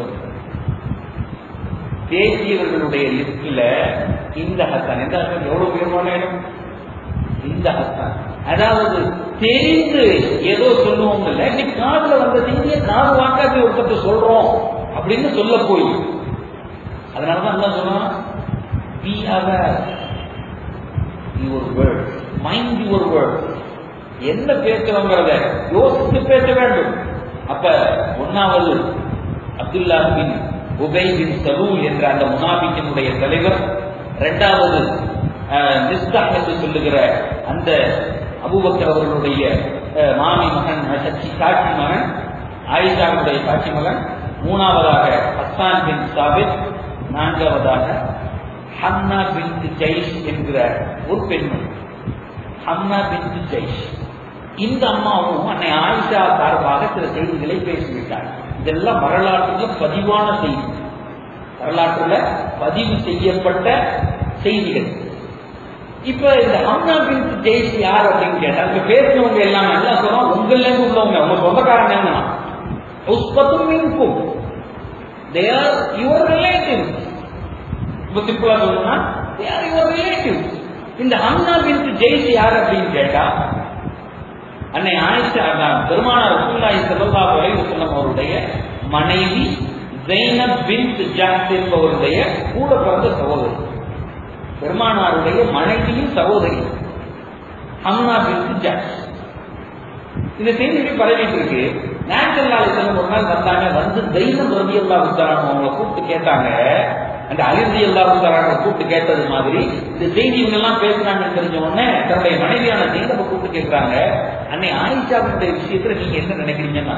பேசியவர்களுடைய லிஸ்ட்ல இந்த ஹஸ்தான் எந்த ஹஸ்தான் எவ்வளவு உயர்வான இடம் இந்த ஹஸ்தான் அதாவது தெரிந்து ஏதோ சொல்லுவோம் இல்ல இன்னைக்கு காதுல வந்த செய்தியை காது வாங்காது ஒருத்தர் சொல்றோம் அப்படின்னு சொல்ல போய் அதனாலதான் என்ன சொன்னா be aware your word mind your word என்ன பேசுறோங்கிறத யோசித்து பேச வேண்டும் அப்ப ஒன்னாவது அப்துல்லா பின் உபை பின் சலூல் என்ற அந்த முனாபிக்கினுடைய தலைவர் இரண்டாவது மிஸ்தாக் என்று சொல்லுகிற அந்த அபுபக்கர் அவர்களுடைய மாமி மகன் சச்சி காட்சி மகன் ஆயிஷாவுடைய காட்சி மகன் மூணாவதாக ஹஸ்ஸான் பின் சாபித் நான்காவதாக ஹம்னா பின் ஜெய்ஷ் என்கிற ஒரு பெண்மணி ஹம்னா பின் ஜெய்ஷ் இந்த அம்மாவும் அன்னை ஆயிஷா சார்பாக சில செய்திகளை பேசிவிட்டார் இதெல்லாம் வரலாற்றுல பதிவான செய்தி வரலாற்றுல பதிவு செய்யப்பட்ட செய்திகள் இப்ப இந்த ஹம்னா பின் ஜெய்ஷ் யார் அப்படின்னு கேட்டா இப்ப பேசினவங்க எல்லாம் எல்லாம் சொல்றோம் உங்கள்ல இருந்து உள்ளவங்க உங்க சொந்தக்காரங்க என்ன உஸ்பத்தும் மின்கும் தே ஆர் யுவர் ரிலேட்டிவ்ஸ் இப்ப சிம்பிளா சொல்லணும்னா தே ஆர் யுவர் ரிலேட்டிவ்ஸ் இந்த ஹம்னா பின் ஜெய்ஷ் யார் அப்படின்னு கேட்டா அன்னை ஆயிஷா பெருமானார் ரசூலுல்லாஹி ஸல்லல்லாஹு அலைஹி வஸல்லம் அவருடைய மனைவி ஜைனப் பின்த் ஜஹ்த் என்பவருடைய கூட பிறந்த சகோதரி பெருமானாருடைய மனைவியின் சகோதரி அம்னா பின்த் ஜஹ்த் இந்த செய்தி எப்படி பரவிட்டு இருக்கு நேச்சுரல் அலிசல்லம் ஒரு நாள் வந்தாங்க வந்து தைனம் ரவி அல்லா உத்தாரான அவங்களை கூப்பிட்டு கேட்டாங்க அந்த அலிர்தி அல்லா உத்தாரான கூப்பிட்டு கேட்டது மாதிரி இந்த செய்தி இவங்க எல்லாம் பேசுறாங்கன்னு தெரிஞ்ச உடனே தன்னுடைய மனைவியான ஜெயினப்ப கூப்பிட்டு கேட்கிறாங்க அன்னை ஆயிஷாவுடைய விஷயத்துல நீங்க என்ன நினைக்கிறீங்கன்னா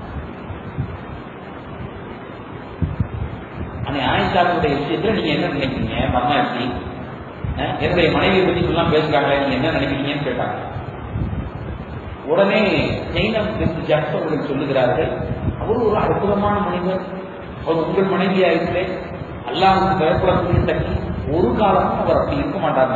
அன்னை ஆயிஷாவுடைய விஷயத்துல நீங்க என்ன நினைக்கிறீங்க அம்மா எப்படி அஹ், என்னுடைய மனைவியை பத்தி எல்லாம் பேசுறாங்களே நீங்க என்ன நினைக்கிறீங்கன்னு கேட்டாங்க உடனே ஜெயினம் ஜக்ஸ் அவர்கள் சொல்லுகிறார்கள் அவர் ஒரு அற்புதமான மனிதர் அவர் உங்கள் மனைவியா இருக்கிறே அல்லாஹ்வுக்கு பயப்படக்கூடிய சக்தி ஒரு காலமும் அவர் அப்படி இருக்க மாட்டார்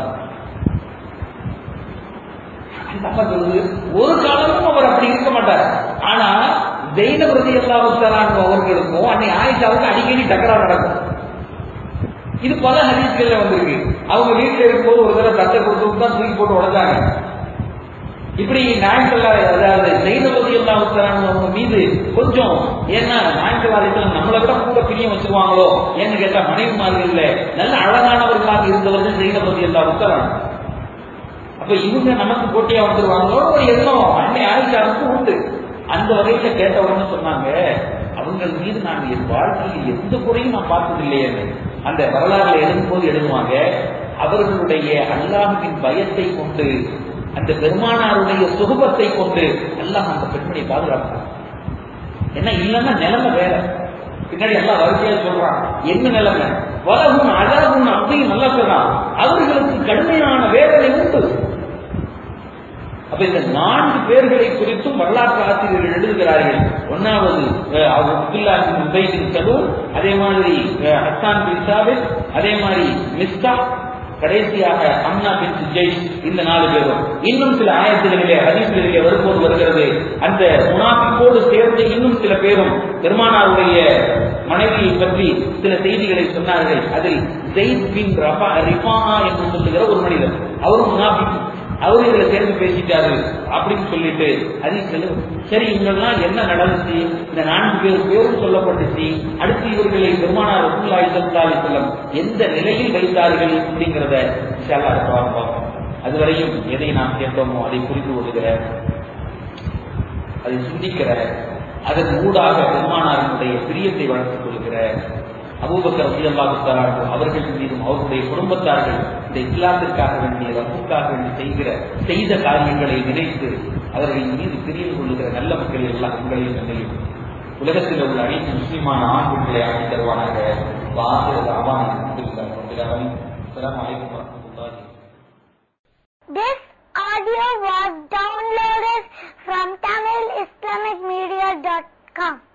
அந்த அம்மா சொல்லுது ஒரு காலமும் அவர் அப்படி இருக்க மாட்டார் ஆனா ஜெயின பிரதி அல்லாவுத்தரான் அவர்களுக்கும் அன்னை ஆயிஷாவுக்கு அடிக்கடி தகராறு நடக்கும் இது பல ஹதீஸ்கள்ல வந்திருக்கு அவங்க வீட்டுல இருக்கும்போது ஒரு தடவை தட்டை கொடுத்து தான் தூக்கி போட்டு உடஞ்சாங்க இப்படி நாயக்கல்லா அதாவது ஜெயினபதி அல்லாவுத்தரான் அவங்க மீது கொஞ்சம் ஏன்னா நாயக்கல்லாதிகள் நம்மளை விட கூட பிரியம் வச்சிருவாங்களோ ஏன்னு கேட்டா மனைவிமார்கள்ல நல்ல அழகானவர்களாக இருந்தவர்கள் ஜெயினபதி அல்லாவுத்தரான் அப்ப இவங்க நமக்கு போட்டியா வந்துருவாங்களோ ஒரு எண்ணம் அன்னை ஆயிஷாவுக்கு உண்டு அந்த வகையில கேட்டவங்க சொன்னாங்க அவங்கள் மீது நான் என் வாழ்க்கையில் எந்த குறையும் நான் பார்த்தது இல்லையே அந்த வரலாறுல எழுதும்போது எழுதுவாங்க அவர்களுடைய அல்லாஹுவின் பயத்தை கொண்டு அந்த பெருமானாருடைய சுகபத்தை கொண்டு அல்லாஹ் அந்த பெண்மணியை பாதுகாப்பான் என்ன இல்லைன்னா நிலைமை வேற பின்னாடி எல்லாம் வரிசையா சொல்றான் என்ன நிலைமை வலகும் அழகும் அப்படியும் நல்லா சொல்றான் அவர்களுக்கு கடுமையான வேதனை உண்டு அப்ப இந்த நான்கு பேர்களை குறித்தும் வரலாற்று ஆசிரியர்கள் எழுதுகிறார்கள் ஒன்னாவது அப்துல்லாஹின் உபைதின் சலூர் அதே மாதிரி அஹ், ஹஸ்ஸான் பின் சாபித் அதே மாதிரி மிஸ்தா கடைசியாக அம்னா பின் ஜெய்ஷ் இந்த நாலு பேரும் இன்னும் சில ஆயத்துகளிலே ஹதீஸ்களிலே வரும்போது வருகிறது அந்த முனாஃபிக்கோடு சேர்ந்து இன்னும் சில பேரும் பெருமானாருடைய மனைவியை பற்றி சில செய்திகளை சொன்னார்கள் அதில் ஜெயித் பின் ரஃபா ரிஃபானா என்று சொல்லுகிற ஒரு மனிதர் அவரும் முனாஃபிக் அவரு இதுல சேர்ந்து பேசிட்டாரு அப்படின்னு சொல்லிட்டு ஹதீஸ்ல சரி இவங்கெல்லாம் என்ன நடந்துச்சு இந்த நான்கு பேர் பேரும் சொல்லப்பட்டுச்சு அடுத்து இவர்களை பெருமானார் ரசூலுல்லாஹி ஸல்லல்லாஹு அலைஹி வஸல்லம் எந்த நிலையில் வைத்தார்கள் அப்படிங்கிறத இன்ஷா அல்லாஹ் அடுத்த வாரம் பார்ப்போம் அதுவரையும் எதை நாம் கேட்டோமோ அதை புரிந்து கொள்கிற அதை சிந்திக்கிற அதன் ஊடாக பெருமானாரினுடைய பிரியத்தை வளர்த்துக் கொள்கிற அபூபக்கர் ரலியல்லாஹு தஆலா அன்ஹு அவர்கள் மீதும் அவருடைய குடும்பத்தார்கள் இந்த இஸ்லாத்திற்காக வேண்டிய ரப்புக்காக வேண்டி செய்கிற செய்த காரியங்களை நினைத்து அவர்களின் மீது பிரியம் கொள்ளுகிற நல்ல மக்களை எல்லாம் உங்களையும் என்னையும் உலகத்தில் உள்ள அனைத்து முஸ்லிமான ஆண் பெண்களை ஆக்கி தருவானாக வாசல் அவான அஸ்ஸலாமு அலைக்கும் வரஹ்மத்துல்லாஹி This audio was downloaded from TamilIslamicMedia.com.